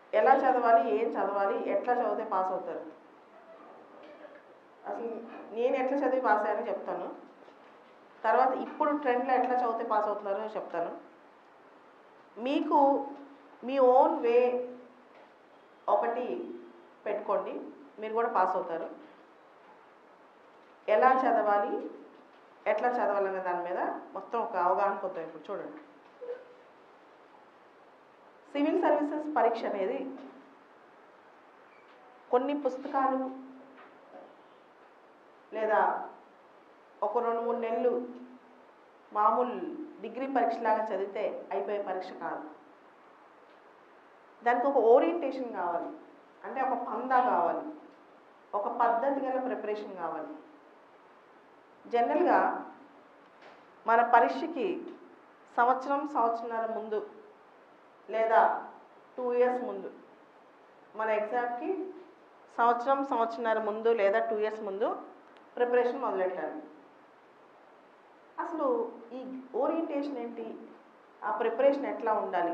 ఎలా చదవాలి ఏం చదవాలి ఎట్లా చదివితే పాస్ అవుతారు అసలు నేను ఎట్లా చదివి పాస్ అయ్యానో చెప్తాను తర్వాత ఇప్పుడు ట్రెండ్లో ఎట్లా చదివితే పాస్ అవుతున్నారో చెప్తాను మీకు మీ ఓన్ వే ఒకటి పెట్టుకోండి మీరు కూడా పాస్ అవుతారు ఎలా చదవాలి ఎట్లా చదవాలనే దాని మీద మొత్తం ఒక అవగాహన పొందాం ఇప్పుడు చూడండి సివిల్ సర్వీసెస్ పరీక్ష అనేది కొన్ని పుస్తకాలు లేదా ఒక రెండు మూడు నెలలు మామూలు డిగ్రీ పరీక్షలాగా చదివితే అయిపోయే పరీక్ష కాదు దానికి ఒక ఓరియంటేషన్ కావాలి అంటే ఒక పందా కావాలి ఒక పద్ధతి గల ప్రిపరేషన్ కావాలి జనరల్గా మన పరీక్షకి సంవత్సరం సంవత్సరాల ముందు లేదా టూ ఇయర్స్ ముందు మన ఎగ్జామ్కి సంవత్సరం సంవత్సరాల ముందు లేదా టూ ఇయర్స్ ముందు ప్రిపరేషన్ మొదలెట్టాలి అసలు ఈ ఓరియంటేషన్ ఏంటి ఆ ప్రిపరేషన్ ఎట్లా ఉండాలి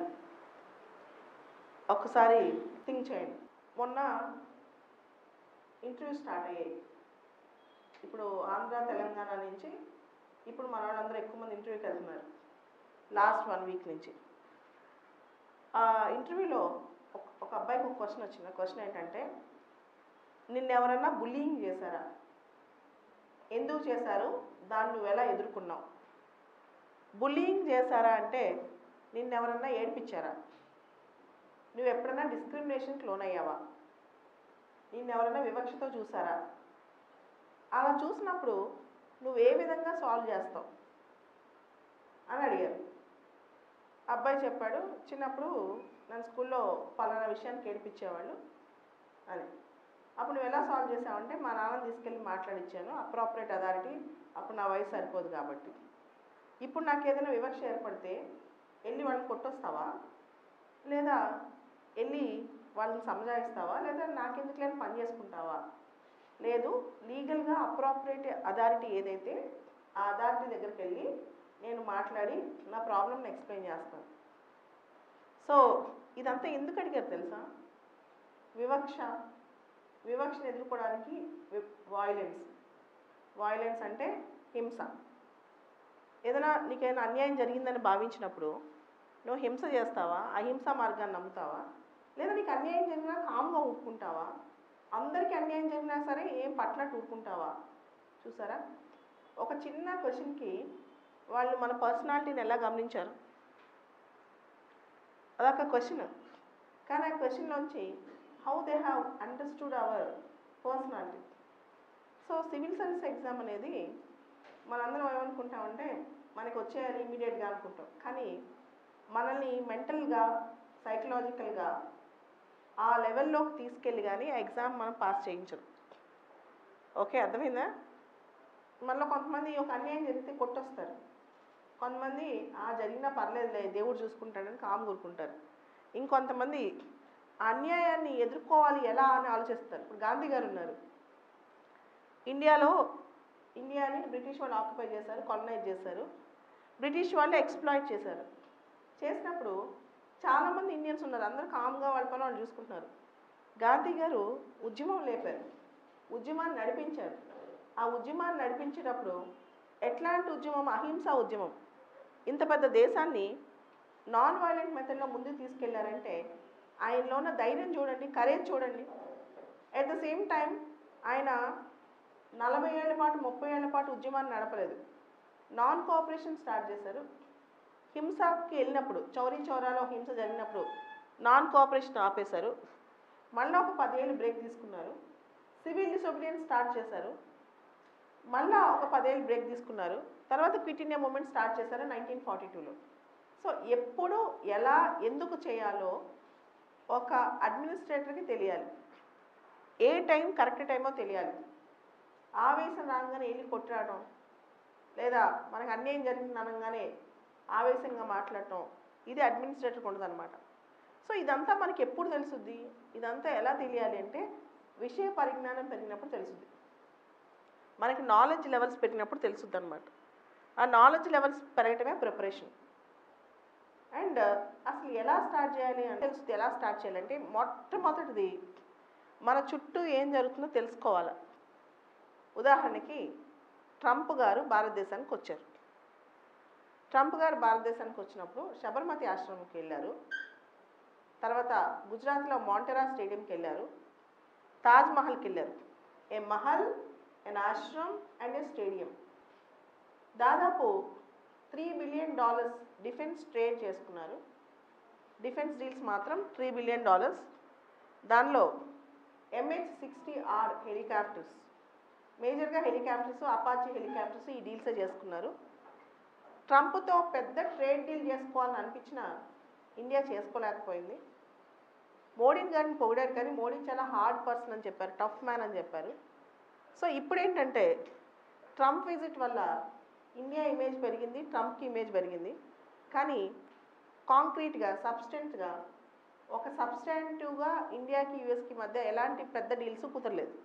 ఒక్కసారి థింక్ చేయండి మొన్న ఇంటర్వ్యూ స్టార్ట్ అయ్యాయి ఇప్పుడు ఆంధ్ర తెలంగాణ నుంచి ఇప్పుడు మన వాళ్ళందరూ ఎక్కువ మంది ఇంటర్వ్యూకి వెళ్తున్నారు లాస్ట్ వన్ వీక్ నుంచి ఆ ఇంటర్వ్యూలో ఒక ఒక అబ్బాయికి ఒక క్వశ్చన్ వచ్చింది ఆ క్వశ్చన్ ఏంటంటే నిన్ను ఎవరన్నా బుల్లింగ్ చేశారా ఎందుకు చేశారు దాన్ని నువ్వు ఎలా ఎదుర్కొన్నావు బుల్లింగ్ చేశారా అంటే నిన్ను ఎవరన్నా ఏడిపించారా నువ్వు ఎప్పుడైనా డిస్క్రిమినేషన్కి లోనయ్యావా నిన్ను ఎవరైనా వివక్షతో చూసారా అలా చూసినప్పుడు నువ్వు ఏ విధంగా సాల్వ్ చేస్తావు అని అడిగారు అబ్బాయి చెప్పాడు చిన్నప్పుడు నన్ను స్కూల్లో పలానా విషయానికి ఏడిపించేవాళ్ళు అని అప్పుడు నువ్వు ఎలా సాల్వ్ చేసావంటే మా నాన్న తీసుకెళ్ళి మాట్లాడించాను అప్రాపరేట్ అథారిటీ అప్పుడు నా వయసు సరిపోదు కాబట్టి ఇప్పుడు నాకు ఏదైనా వివక్ష ఏర్పడితే వెళ్ళి వాళ్ళని కొట్టొస్తావా లేదా వెళ్ళి వాళ్ళని సమజాయిస్తావా లేదా నాకెందుకు లేని పని చేసుకుంటావా లేదు లీగల్గా అప్రాపరేట్ అథారిటీ ఏదైతే ఆ అథారిటీ దగ్గరికి వెళ్ళి నేను మాట్లాడి నా ప్రాబ్లమ్ని ఎక్స్ప్లెయిన్ చేస్తాను సో ఇదంతా ఎందుకు అడిగారు తెలుసా వివక్ష వివక్షను ఎదుర్కోవడానికి వాయిలెన్స్ వాయిలెన్స్ అంటే హింస ఏదైనా నీకేమైనా అన్యాయం జరిగిందని భావించినప్పుడు నువ్వు హింస చేస్తావా అహింసా మార్గాన్ని నమ్ముతావా లేదా నీకు అన్యాయం జరిగినా కామ్గా ఊరుకుంటావా అందరికీ అన్యాయం జరిగినా సరే ఏం పట్ల ఊరుకుంటావా చూసారా ఒక చిన్న క్వశ్చన్కి వాళ్ళు మన పర్సనాలిటీని ఎలా గమనించారు అదొక క్వశ్చన్ కానీ ఆ క్వశ్చన్లోంచి how they have understood our personality so civil service exam అనేది మనందరం ఏమనుకుంటామంటే మనకి వచ్చేయాలి ఇమీడియట్గా అనుకుంటాం కానీ మనల్ని మెంటల్గా సైకలాజికల్గా ఆ లెవెల్లోకి తీసుకెళ్ళి కానీ ఆ ఎగ్జామ్ మనం పాస్ చేయించరు ఓకే అర్థమైందా మళ్ళీ కొంతమంది ఒక అన్యాయం జరిగితే కొట్టొస్తారు కొంతమంది ఆ జరిగినా పర్లేదులే దేవుడు చూసుకుంటాడని కామ్ కూరుకుంటారు ఇంకొంతమంది ఆ అన్యాయాన్ని ఎదుర్కోవాలి ఎలా అని ఆలోచిస్తారు ఇప్పుడు గాంధీ గారు ఉన్నారు ఇండియాలో ఇండియాని బ్రిటిష్ వాళ్ళు ఆక్యుపై చేశారు కాలనైజ్ చేశారు బ్రిటిష్ వాళ్ళు ఎక్స్ప్లాయిట్ చేశారు చేసినప్పుడు చాలామంది ఇండియన్స్ ఉన్నారు అందరూ కామ్గా వాళ్ళ పని వాళ్ళు చూసుకుంటున్నారు గాంధీ గారు ఉద్యమం లేపారు ఉద్యమాన్ని నడిపించారు ఆ ఉద్యమాన్ని నడిపించేటప్పుడు ఎట్లాంటి ఉద్యమం అహింసా ఉద్యమం ఇంత పెద్ద దేశాన్ని నాన్ వైలెంట్ మెథడ్లో ముందుకు తీసుకెళ్లారంటే ఆయనలో ఉన్న ధైర్యం చూడండి కరేజ్ చూడండి అట్ ద సేమ్ టైం ఆయన నలభై ఏళ్ల పాటు ముప్పై ఏళ్ల పాటు ఉద్యమాన్ని నడపలేదు నాన్ కోఆపరేషన్ స్టార్ట్ చేశారు హింసకి వెళ్ళినప్పుడు చౌరీ చౌరాలో హింస జరిగినప్పుడు నాన్ కోఆపరేషన్ ఆపేశారు మళ్ళీ ఒక పదేళ్ళు బ్రేక్ తీసుకున్నారు సివిల్ డిసొబీడియన్స్ స్టార్ట్ చేశారు మళ్ళా ఒక పదేళ్ళు బ్రేక్ తీసుకున్నారు తర్వాత క్విట్ ఇండియా మూమెంట్ స్టార్ట్ చేశారు నైన్టీన్ ఫార్టీ టూలో సో ఎప్పుడు ఎలా ఎందుకు చేయాలో ఒక అడ్మినిస్ట్రేటర్కి తెలియాలి ఏ టైం కరెక్ట్ టైమో తెలియాలి ఆవేశం రాగానే వెళ్ళి కొట్టడం లేదా మనకు అన్యాయం జరిగింది అనగానే ఆవేశంగా మాట్లాడటం ఇది అడ్మినిస్ట్రేటర్కి ఉండదు అనమాట సో ఇదంతా మనకి ఎప్పుడు తెలుసుద్ది ఇదంతా ఎలా తెలియాలి అంటే విషయ పరిజ్ఞానం పెరిగినప్పుడు తెలుసుద్ది మనకి నాలెడ్జ్ లెవెల్స్ పెరిగినప్పుడు తెలుసుద్ది అనమాట ఆ నాలెడ్జ్ లెవెల్స్ పెరగటమే ప్రిపరేషన్ అండ్ అసలు ఎలా స్టార్ట్ చేయాలి అని తెలుస్తుంది ఎలా స్టార్ట్ చేయాలంటే మొట్టమొదటిది మన చుట్టూ ఏం జరుగుతుందో తెలుసుకోవాలి ఉదాహరణకి ట్రంప్ గారు భారతదేశానికి వచ్చారు ట్రంప్ గారు భారతదేశానికి వచ్చినప్పుడు శబర్మతి ఆశ్రమంకి వెళ్ళారు తర్వాత గుజరాత్లో మాంటెరా స్టేడియంకి వెళ్ళారు తాజ్ మహల్కి వెళ్ళారు ఏ మహల్ ఎన్ ఆశ్రమ్ అండ్ ఏ స్టేడియం దాదాపు three billion dollars defence trade చేసుకున్నారు డిఫెన్స్ డీల్స్ మాత్రం త్రీ బిలియన్ డాలర్స్ దానిలో ఎంహెచ్ సిక్స్టీ ఆర్ హెలికాప్టర్స్ మేజర్గా హెలికాప్టర్స్ అపాచీ హెలికాప్టర్స్ ఈ డీల్సే చేసుకున్నారు ట్రంప్తో పెద్ద ట్రేడ్ డీల్ చేసుకోవాలని అనిపించిన ఇండియా చేసుకోలేకపోయింది మోడీని గారిని పొగిడారు కానీ మోడీ చాలా హార్డ్ పర్సన్ అని చెప్పారు టఫ్ మ్యాన్ అని చెప్పారు సో ఇప్పుడు ఏంటంటే ట్రంప్ విజిట్ వల్ల ఇండియా ఇమేజ్ పెరిగింది ట్రంప్కి ఇమేజ్ పెరిగింది కానీ కాంక్రీట్గా సబ్స్టెంట్గా ఒక సబ్స్టాంటివ్గా ఇండియాకి యూఎస్కి మధ్య ఎలాంటి పెద్ద డీల్స్ కుదరలేదు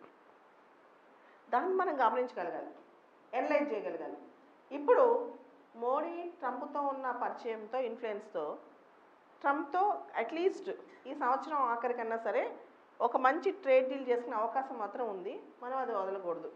దాన్ని మనం గమనించగలగాలి ఎనలైజ్ చేయగలగాలి ఇప్పుడు మోడీ ట్రంప్తో ఉన్న పరిచయంతో ఇన్ఫ్లుయెన్స్తో ట్రంప్తో అట్లీస్ట్ ఈ సంవత్సరం ఆఖరికన్నా సరే ఒక మంచి ట్రేడ్ డీల్ చేసుకునే అవకాశం మాత్రం ఉంది మనం అది వదలకూడదు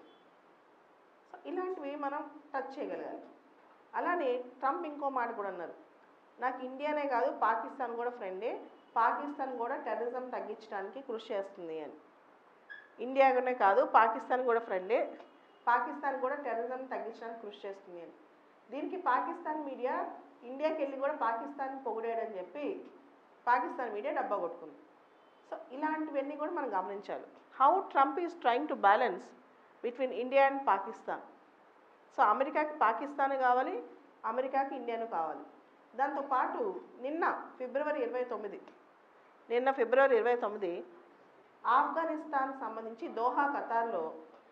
సో ఇలాంటివి మనం టచ్ చేయగలగాలి అలానే ట్రంప్ ఇంకో మాట కూడా అన్నారు నాకు ఇండియానే కాదు పాకిస్తాన్ కూడా ఫ్రెండే పాకిస్తాన్ కూడా టెర్రరిజం తగ్గించడానికి కృషి చేస్తుంది అని ఇండియానే కాదు పాకిస్తాన్ కూడా ఫ్రెండే పాకిస్తాన్ కూడా టెర్రరిజం తగ్గించడానికి కృషి చేస్తుంది అని దీనికి పాకిస్తాన్ మీడియా ఇండియాకి వెళ్ళి కూడా పాకిస్తాన్ పొగిడాడని చెప్పి పాకిస్తాన్ మీడియా డబ్బా కొట్టుకుంది సో ఇలాంటివన్నీ కూడా మనం గమనించాలి how Trump is trying to balance between India and Pakistan so అమెరికాకి పాకిస్తాన్ కావాలి అమెరికాకి ఇండియాను కావాలి దాంతోపాటు నిన్న ఫిబ్రవరి ఇరవై తొమ్మిది నిన్న ఫిబ్రవరి ఇరవై తొమ్మిది ఆఫ్ఘనిస్తాన్ సంబంధించి దోహా ఖతార్లో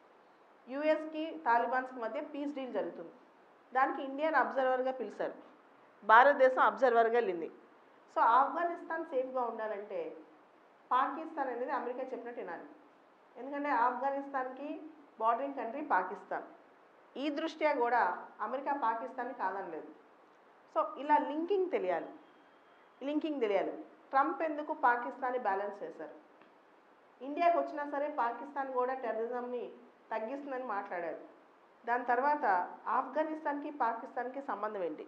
యుఎస్కి తాలిబాన్స్కి మధ్య పీస్ డీల్ జరుగుతుంది దానికి ఇండియన్ అబ్జర్వర్గా పిలిచారు భారతదేశం అబ్జర్వర్గా వెళ్ళింది సో ఆఫ్ఘనిస్తాన్ సేఫ్గా ఉండాలంటే పాకిస్తాన్ అనేది అమెరికా చెప్పినట్టు వినాలి ఎందుకంటే ఆఫ్ఘనిస్తాన్కి బార్డరింగ్ కంట్రీ పాకిస్తాన్ ఈ దృష్ట్యా కూడా అమెరికా పాకిస్తాన్ని కాదనలేదు సో ఇలా లింకింగ్ తెలియాలి లింకింగ్ తెలియాలి ట్రంప్ ఎందుకు పాకిస్తాన్ని బ్యాలెన్స్ చేశారు ఇండియాకి వచ్చినా సరే పాకిస్తాన్ కూడా టెర్రరిజంని తగ్గిస్తుందని మాట్లాడారు దాని తర్వాత ఆఫ్ఘనిస్తాన్కి పాకిస్తాన్కి సంబంధం ఏంటి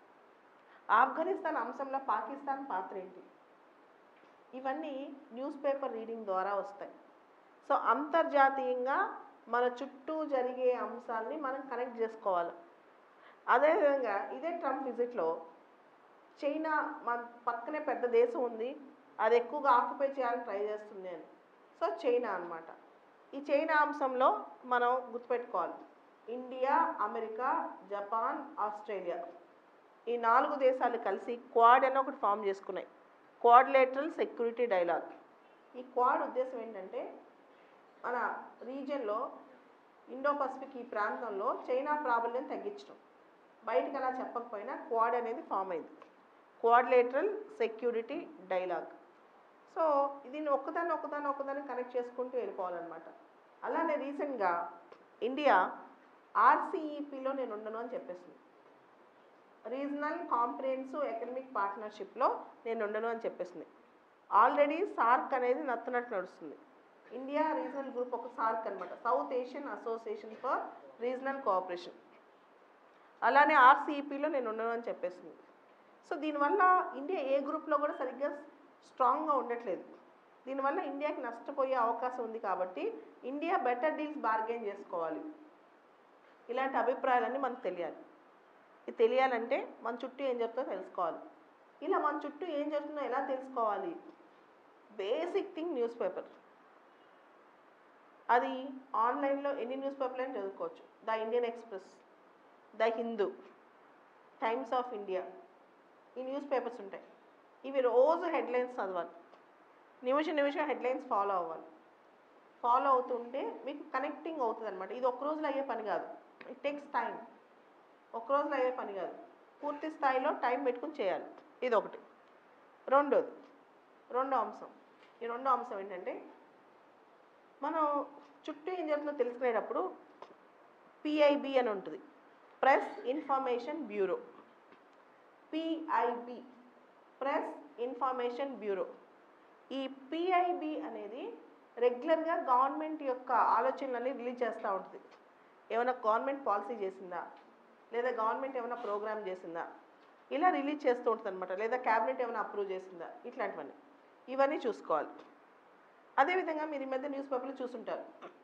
ఆఫ్ఘనిస్తాన్ అంశంలో పాకిస్తాన్ పాత్ర ఏంటి ఇవన్నీ న్యూస్ పేపర్ రీడింగ్ ద్వారా వస్తాయి సో అంతర్జాతీయంగా మన చుట్టూ జరిగే అంశాలని మనం కనెక్ట్ చేసుకోవాలి అదేవిధంగా ఇదే ట్రంప్ విజిట్లో చైనా మన పక్కనే పెద్ద దేశం ఉంది అది ఎక్కువగా ఆక్యుపై చేయాలని ట్రై చేస్తుంది అని సో చైనా అన్నమాట ఈ చైనా అంశంలో మనం గుర్తుపెట్టుకోవాలి ఇండియా అమెరికా జపాన్ ఆస్ట్రేలియా ఈ నాలుగు దేశాలు కలిసి క్వాడ్ అని ఒకటి ఫామ్ చేసుకున్నాయి క్వాడ్లేటరల్ సెక్యూరిటీ డైలాగ్ ఈ క్వాడ్ ఉద్దేశం ఏంటంటే మన రీజియన్లో ఇండో పసిఫిక్ ఈ ప్రాంతంలో చైనా ప్రాబల్యం తగ్గించడం బయటకు అలా చెప్పకపోయినా క్వాడ్ అనేది ఫామ్ అయింది క్వాడ్లేటరల్ సెక్యూరిటీ డైలాగ్ సో దీన్ని ఒక్కదాన్ని ఒక్కదాన్ని ఒక్కదాన్ని కనెక్ట్ చేసుకుంటూ వెళ్ళిపోవాలన్నమాట అలానే రీసెంట్గా ఇండియా ఆర్సీఈపీలో నేను ఉండను అని చెప్పేసింది రీజనల్ కాంప్రిహెన్సివ్ ఎకనమిక్ పార్ట్నర్షిప్లో నేను ఉండను అని చెప్పేసింది ఆల్రెడీ సార్క్ అనేది నత్తనట్టు నడుస్తుంది ఇండియా రీజనల్ గ్రూప్ ఒక సార్క్ అనమాట South Asian association for regional cooperation అలానే ఆర్సీఈపీలో నేను ఉండను అని చెప్పేసింది సో దీనివల్ల ఇండియా ఏ గ్రూప్లో కూడా సరిగ్గా స్ట్రాంగ్గా ఉండట్లేదు దీనివల్ల ఇండియాకి నష్టపోయే అవకాశం ఉంది కాబట్టి ఇండియా బెటర్ డీల్స్ బార్గెన్ చేసుకోవాలి ఇలాంటి అభిప్రాయాలన్నీ మనకు తెలియాలి ఇది తెలియాలంటే మన చుట్టూ ఏం జరుగుతుందో తెలుసుకోవాలి ఇలా మన చుట్టూ ఏం జరుగుతుందో ఎలా తెలుసుకోవాలి బేసిక్ థింగ్ న్యూస్ పేపర్ అది ఆన్లైన్లో ఎన్ని న్యూస్ పేపర్లు చదువుకోవచ్చు the Indian Express the Hindu Times of India ఈ న్యూస్ పేపర్స్ ఉంటాయి ఇవి రోజు హెడ్లైన్స్ చదవాలి నిమిషం నిమిషం హెడ్లైన్స్ ఫాలో అవ్వాలి ఫాలో అవుతుంటే మీకు కనెక్టింగ్ అవుతుంది అనమాట ఇది ఒక రోజులో అయ్యే పని కాదు ఇట్ టేక్స్ టైం ఒక రోజులో అయ్యే పని కాదు పూర్తి స్థాయిలో టైం పెట్టుకుని చేయాలి ఇది ఒకటి రెండోది రెండో అంశం ఈ రెండో అంశం ఏంటంటే మనం చుట్టూ ఏం జరుగుతుందో తెలుసుకునేటప్పుడు పిఐబి అని ఉంటుంది press information bureau PIB press information bureau ఈ పిఐబి అనేది రెగ్యులర్గా గవర్నమెంట్ యొక్క ఆలోచనలన్నీ రిలీజ్ చేస్తూ ఉంటుంది ఏమైనా గవర్నమెంట్ పాలసీ చేసిందా లేదా గవర్నమెంట్ ఏమైనా ప్రోగ్రామ్ చేసిందా ఇలా రిలీజ్ చేస్తూ ఉంటుంది అనమాట లేదా క్యాబినెట్ ఏమైనా అప్రూవ్ చేసిందా ఇట్లాంటివన్నీ ఇవన్నీ చూసుకోవాలి అదేవిధంగా మీరు ఈ మధ్య న్యూస్ పేపర్లో చూసుంటారు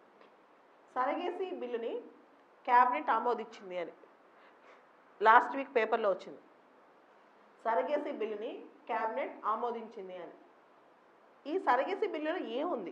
సరగేసి బిల్లుని క్యాబినెట్ ఆమోదించింది అని లాస్ట్ వీక్ పేపర్లో వచ్చింది సరగేసి బిల్లుని క్యాబినెట్ ఆమోదించింది అని ఈ సరగేసి బిల్లులో ఏముంది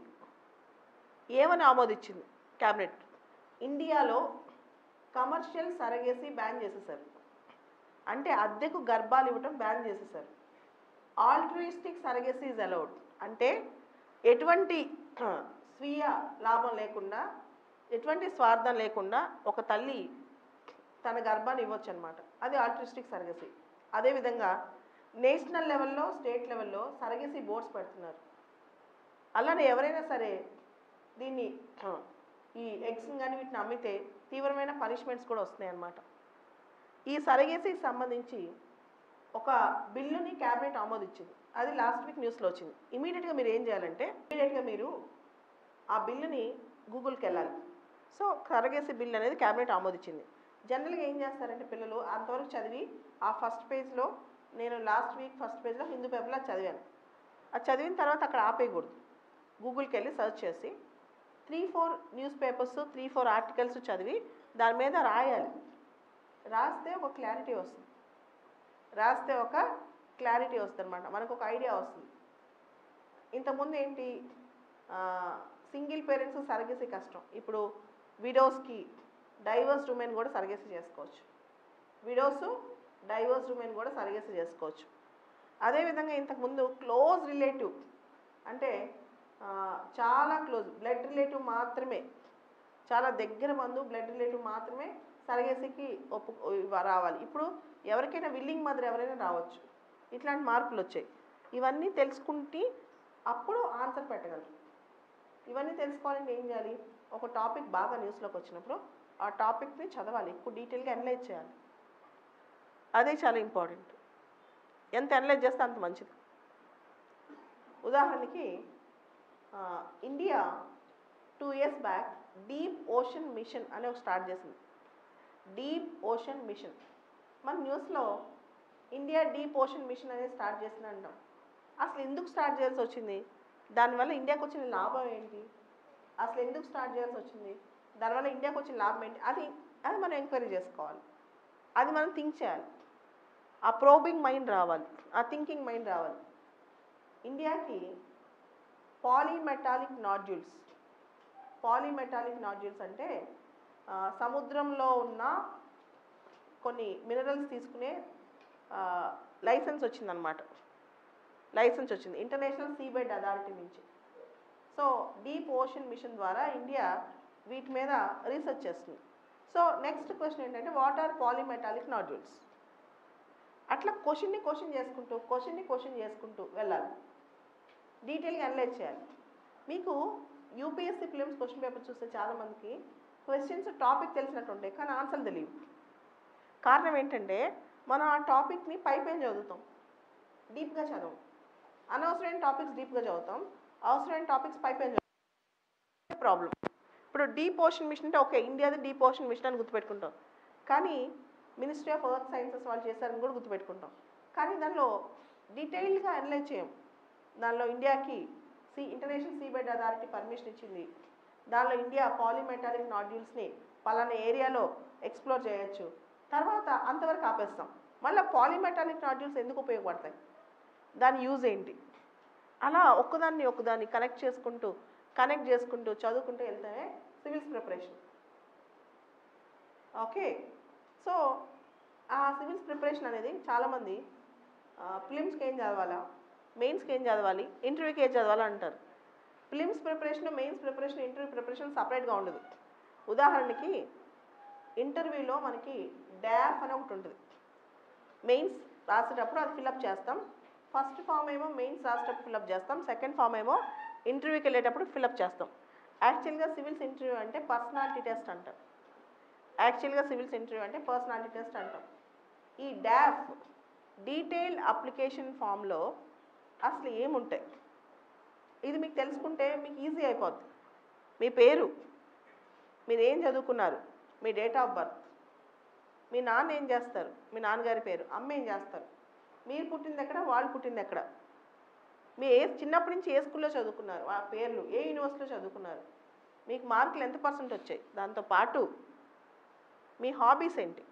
ఏమని ఆమోదించింది క్యాబినెట్ ఇండియాలో కమర్షియల్ సరగేసి బ్యాన్ చేసేసారు అంటే అద్దెకు గర్భాలు ఇవ్వటం బ్యాన్ చేసేసారు ఆల్ట్రిస్టిక్ సరగేసి ఈజ్ అలౌడ్ అంటే ఎటువంటి ఆ, స్వీయ లాభం లేకుండా ఎటువంటి స్వార్థం లేకుండా ఒక తల్లి తన గర్భాన్ని ఇవ్వచ్చు అనమాట అది ఆల్ట్రిస్టిక్ సరగసి అదేవిధంగా నేషనల్ లెవెల్లో స్టేట్ లెవెల్లో సరగసి బోర్డ్స్ పెడుతున్నారు అలానే ఎవరైనా సరే దీన్ని ఆ, ఈ ఎగ్స్ కానీ వీటిని అమ్మితే తీవ్రమైన పనిష్మెంట్స్ కూడా వస్తున్నాయి అన్నమాట ఈ సరగేసికి సంబంధించి ఒక బిల్లుని క్యాబినెట్ ఆమోదించింది అది లాస్ట్ వీక్ న్యూస్లో వచ్చింది ఇమీడియట్గా మీరు ఏం చేయాలంటే ఇమీడియట్గా మీరు ఆ బిల్లుని గూగుల్కి వెళ్ళాలి సో సరగేసి బిల్ అనేది క్యాబినెట్ ఆమోదించింది జనరల్గా ఏం చేస్తారంటే పిల్లలు అంతవరకు చదివి ఆ ఫస్ట్ పేజ్లో నేను లాస్ట్ వీక్ ఫస్ట్ పేజ్లో హిందూ పేపర్లో అది చదివాను అది చదివిన తర్వాత అక్కడ ఆపేయకూడదు గూగుల్కి వెళ్ళి సెర్చ్ చేసి three four news papers three four articles చదివి దాని మీద రాయాలి రాస్తే ఒక క్లారిటీ వస్తుంది రాస్తే ఒక క్లారిటీ వస్తుంది అనమాట మనకు ఒక ఐడియా వస్తుంది ఇంతకుముందు ఏంటి సింగిల్ పేరెంట్స్ సరగేసి కష్టం ఇప్పుడు విడోస్కి డైవర్స్ ఉమెన్ కూడా సరగేసి చేసుకోవచ్చు విడోస్ డైవర్స్ ఉమెన్ కూడా సరగేసి చేసుకోవచ్చు అదేవిధంగా ఇంతకుముందు క్లోజ్ రిలేటివ్ అంటే ఆ, చాలా క్లోజ్ బ్లడ్ రిలేటివ్ మాత్రమే చాలా దగ్గర మందు బ్లడ్ రిలేటివ్ మాత్రమే సరగేసికి ఒప్పు ఇవ్వ- రావాలి ఇప్పుడు ఎవరికైనా విల్లింగ్ మదర్ ఎవరైనా రావచ్చు ఇట్లాంటి మార్పులు వచ్చాయి ఇవన్నీ తెలుసుకుంటే అప్పుడు ఆన్సర్ పెట్టగలరు ఇవన్నీ తెలుసుకోవాలంటే ఏం చేయాలి ఒక టాపిక్ బాగా న్యూస్లోకి వచ్చినప్పుడు ఆ టాపిక్ని చదవాలి ఎక్కువ డీటెయిల్గా అనలైజ్ చేయాలి అదే చాలా ఇంపార్టెంట్ ఎంత అనలైజ్ చేస్తే అంత మంచిది ఉదాహరణకి ఆ, India two years back deep ocean mission అని ఒక స్టార్ట్ చేసింది డీప్ ఓషన్ మిషన్ మన న్యూస్లో ఇండియా డీప్ ఓషన్ మిషన్ అనేది స్టార్ట్ చేసింది అంటాం అసలు ఎందుకు స్టార్ట్ చేయాల్సి వచ్చింది దానివల్ల ఇండియాకి వచ్చిన లాభం ఏంటి అసలు ఎందుకు స్టార్ట్ చేయాల్సి వచ్చింది దానివల్ల ఇండియాకి వచ్చిన లాభం ఏంటి అది అది మనం ఎంక్వైరీ చేసుకోవాలి అది మనం థింక్ చేయాలి ఆ ప్రోబింగ్ మైండ్ రావాలి ఆ థింకింగ్ మైండ్ రావాలి ఇండియాకి పాలీమెటాలిక్ నాడ్యూల్స్ పాలీమెటాలిక్ నాడ్యూల్స్ అంటే ఆ, సముద్రంలో ఉన్న కొన్ని మినరల్స్ తీసుకునే లైసెన్స్ వచ్చిందనమాట లైసెన్స్ వచ్చింది ఇంటర్నేషనల్ సీబెడ్ అథారిటీ నుంచి సో డీప్ ఓషన్ మిషన్ ద్వారా ఇండియా వీటి మీద రీసెర్చ్ చేస్తుంది సో నెక్స్ట్ క్వశ్చన్ ఏంటంటే వాట్ ఆర్ పాలీమెటాలిక్ నాడ్యూల్స్ అట్లా క్వశ్చన్ని క్వశ్చన్ చేసుకుంటూ క్వశ్చన్ని క్వశ్చన్ చేసుకుంటూ వెళ్ళాలి డీటెయిల్గా అనలైజ్ చేయాలి మీకు యూపీఎస్సీ ఫిలిమ్స్ క్వశ్చన్ పేపర్ చూస్తే చాలామందికి క్వశ్చన్స్ టాపిక్ తెలిసినట్టు ఉంటాయి కానీ ఆన్సర్లు తెలియవు కారణం ఏంటంటే మనం ఆ టాపిక్ని పై పైన చదువుతాం డీప్గా చదవం అనవసరమైన టాపిక్స్ డీప్గా చదువుతాం అవసరమైన టాపిక్స్ పై పైన చదువుతాం ప్రాబ్లం ఇప్పుడు డీప్ ఓషన్ మిషన్ అంటే ఓకే ఇండియాది డీప్ ఓషన్ మిషన్ అని గుర్తుపెట్టుకుంటాం కానీ మినిస్ట్రీ ఆఫ్ ఎర్త్ సైన్సెస్ వాళ్ళు చేశారని కూడా గుర్తుపెట్టుకుంటాం కానీ దానిలో డీటెయిల్గా అనలైజ్ చేయం దానిలో ఇండియాకి సి ఇంటర్నేషనల్ సీబెడ్ అథారిటీ పర్మిషన్ ఇచ్చింది దానిలో ఇండియా పాలిమెటాలిక్ నాడ్యూల్స్ని పలానా ఏరియాలో ఎక్స్ప్లోర్ చేయొచ్చు తర్వాత అంతవరకు ఆపేస్తాం మళ్ళీ పాలిమెటాలిక్ నాడ్యూల్స్ ఎందుకు ఉపయోగపడతాయి దాని యూజ్ ఏంటి అలా ఒక్కదాన్ని ఒక్కదాన్ని కనెక్ట్ చేసుకుంటూ కనెక్ట్ చేసుకుంటూ చదువుకుంటూ వెళ్తే సివిల్స్ ప్రిపరేషన్ ఓకే సో ఆ సివిల్స్ ప్రిపరేషన్ అనేది చాలామంది ఫిలిమ్స్కి ఏం చదవాలా మెయిన్స్కి ఏం చదవాలి ఇంటర్వ్యూకి ఏం చదవాలా అంటారు prelims preparation mains preparation interview preparation సపరేట్గా ఉండదు ఉదాహరణకి ఇంటర్వ్యూలో మనకి డ్యాఫ్ అని ఒకటి ఉంటుంది మెయిన్స్ రాసేటప్పుడు అది ఫిలప్ చేస్తాం ఫస్ట్ ఫామ్ ఏమో మెయిన్స్ రాసేటప్పుడు ఫిలప్ చేస్తాం సెకండ్ ఫామ్ ఏమో ఇంటర్వ్యూకి వెళ్ళేటప్పుడు ఫిలప్ చేస్తాం యాక్చువల్గా సివిల్స్ ఇంటర్వ్యూ అంటే పర్సనాలిటీ టెస్ట్ అంటాం యాక్చువల్గా సివిల్స్ ఇంటర్వ్యూ అంటే పర్సనాలిటీ టెస్ట్ అంటాం ఈ డాఫ్ డీటెయిల్డ్ అప్లికేషన్ ఫామ్లో అసలు ఏముంటాయి ఇది మీకు తెలుసుకుంటే మీకు ఈజీ అయిపోద్ది మీ పేరు మీరు ఏం చదువుకున్నారు మీ డేట్ ఆఫ్ బర్త్ మీ నాన్న ఏం చేస్తారు మీ నాన్నగారి పేరు అమ్మ ఏం చేస్తారు మీరు పుట్టింది ఎక్కడ వాళ్ళు పుట్టింది ఎక్కడ మీ ఏ చిన్నప్పటి నుంచి ఏ స్కూల్లో చదువుకున్నారు ఆ పేర్లు ఏ యూనివర్సిటీలో చదువుకున్నారు మీకు మార్కులు ఎంత పర్సెంట్ వచ్చాయి దాంతో పాటు మీ హాబీస్ ఏంటి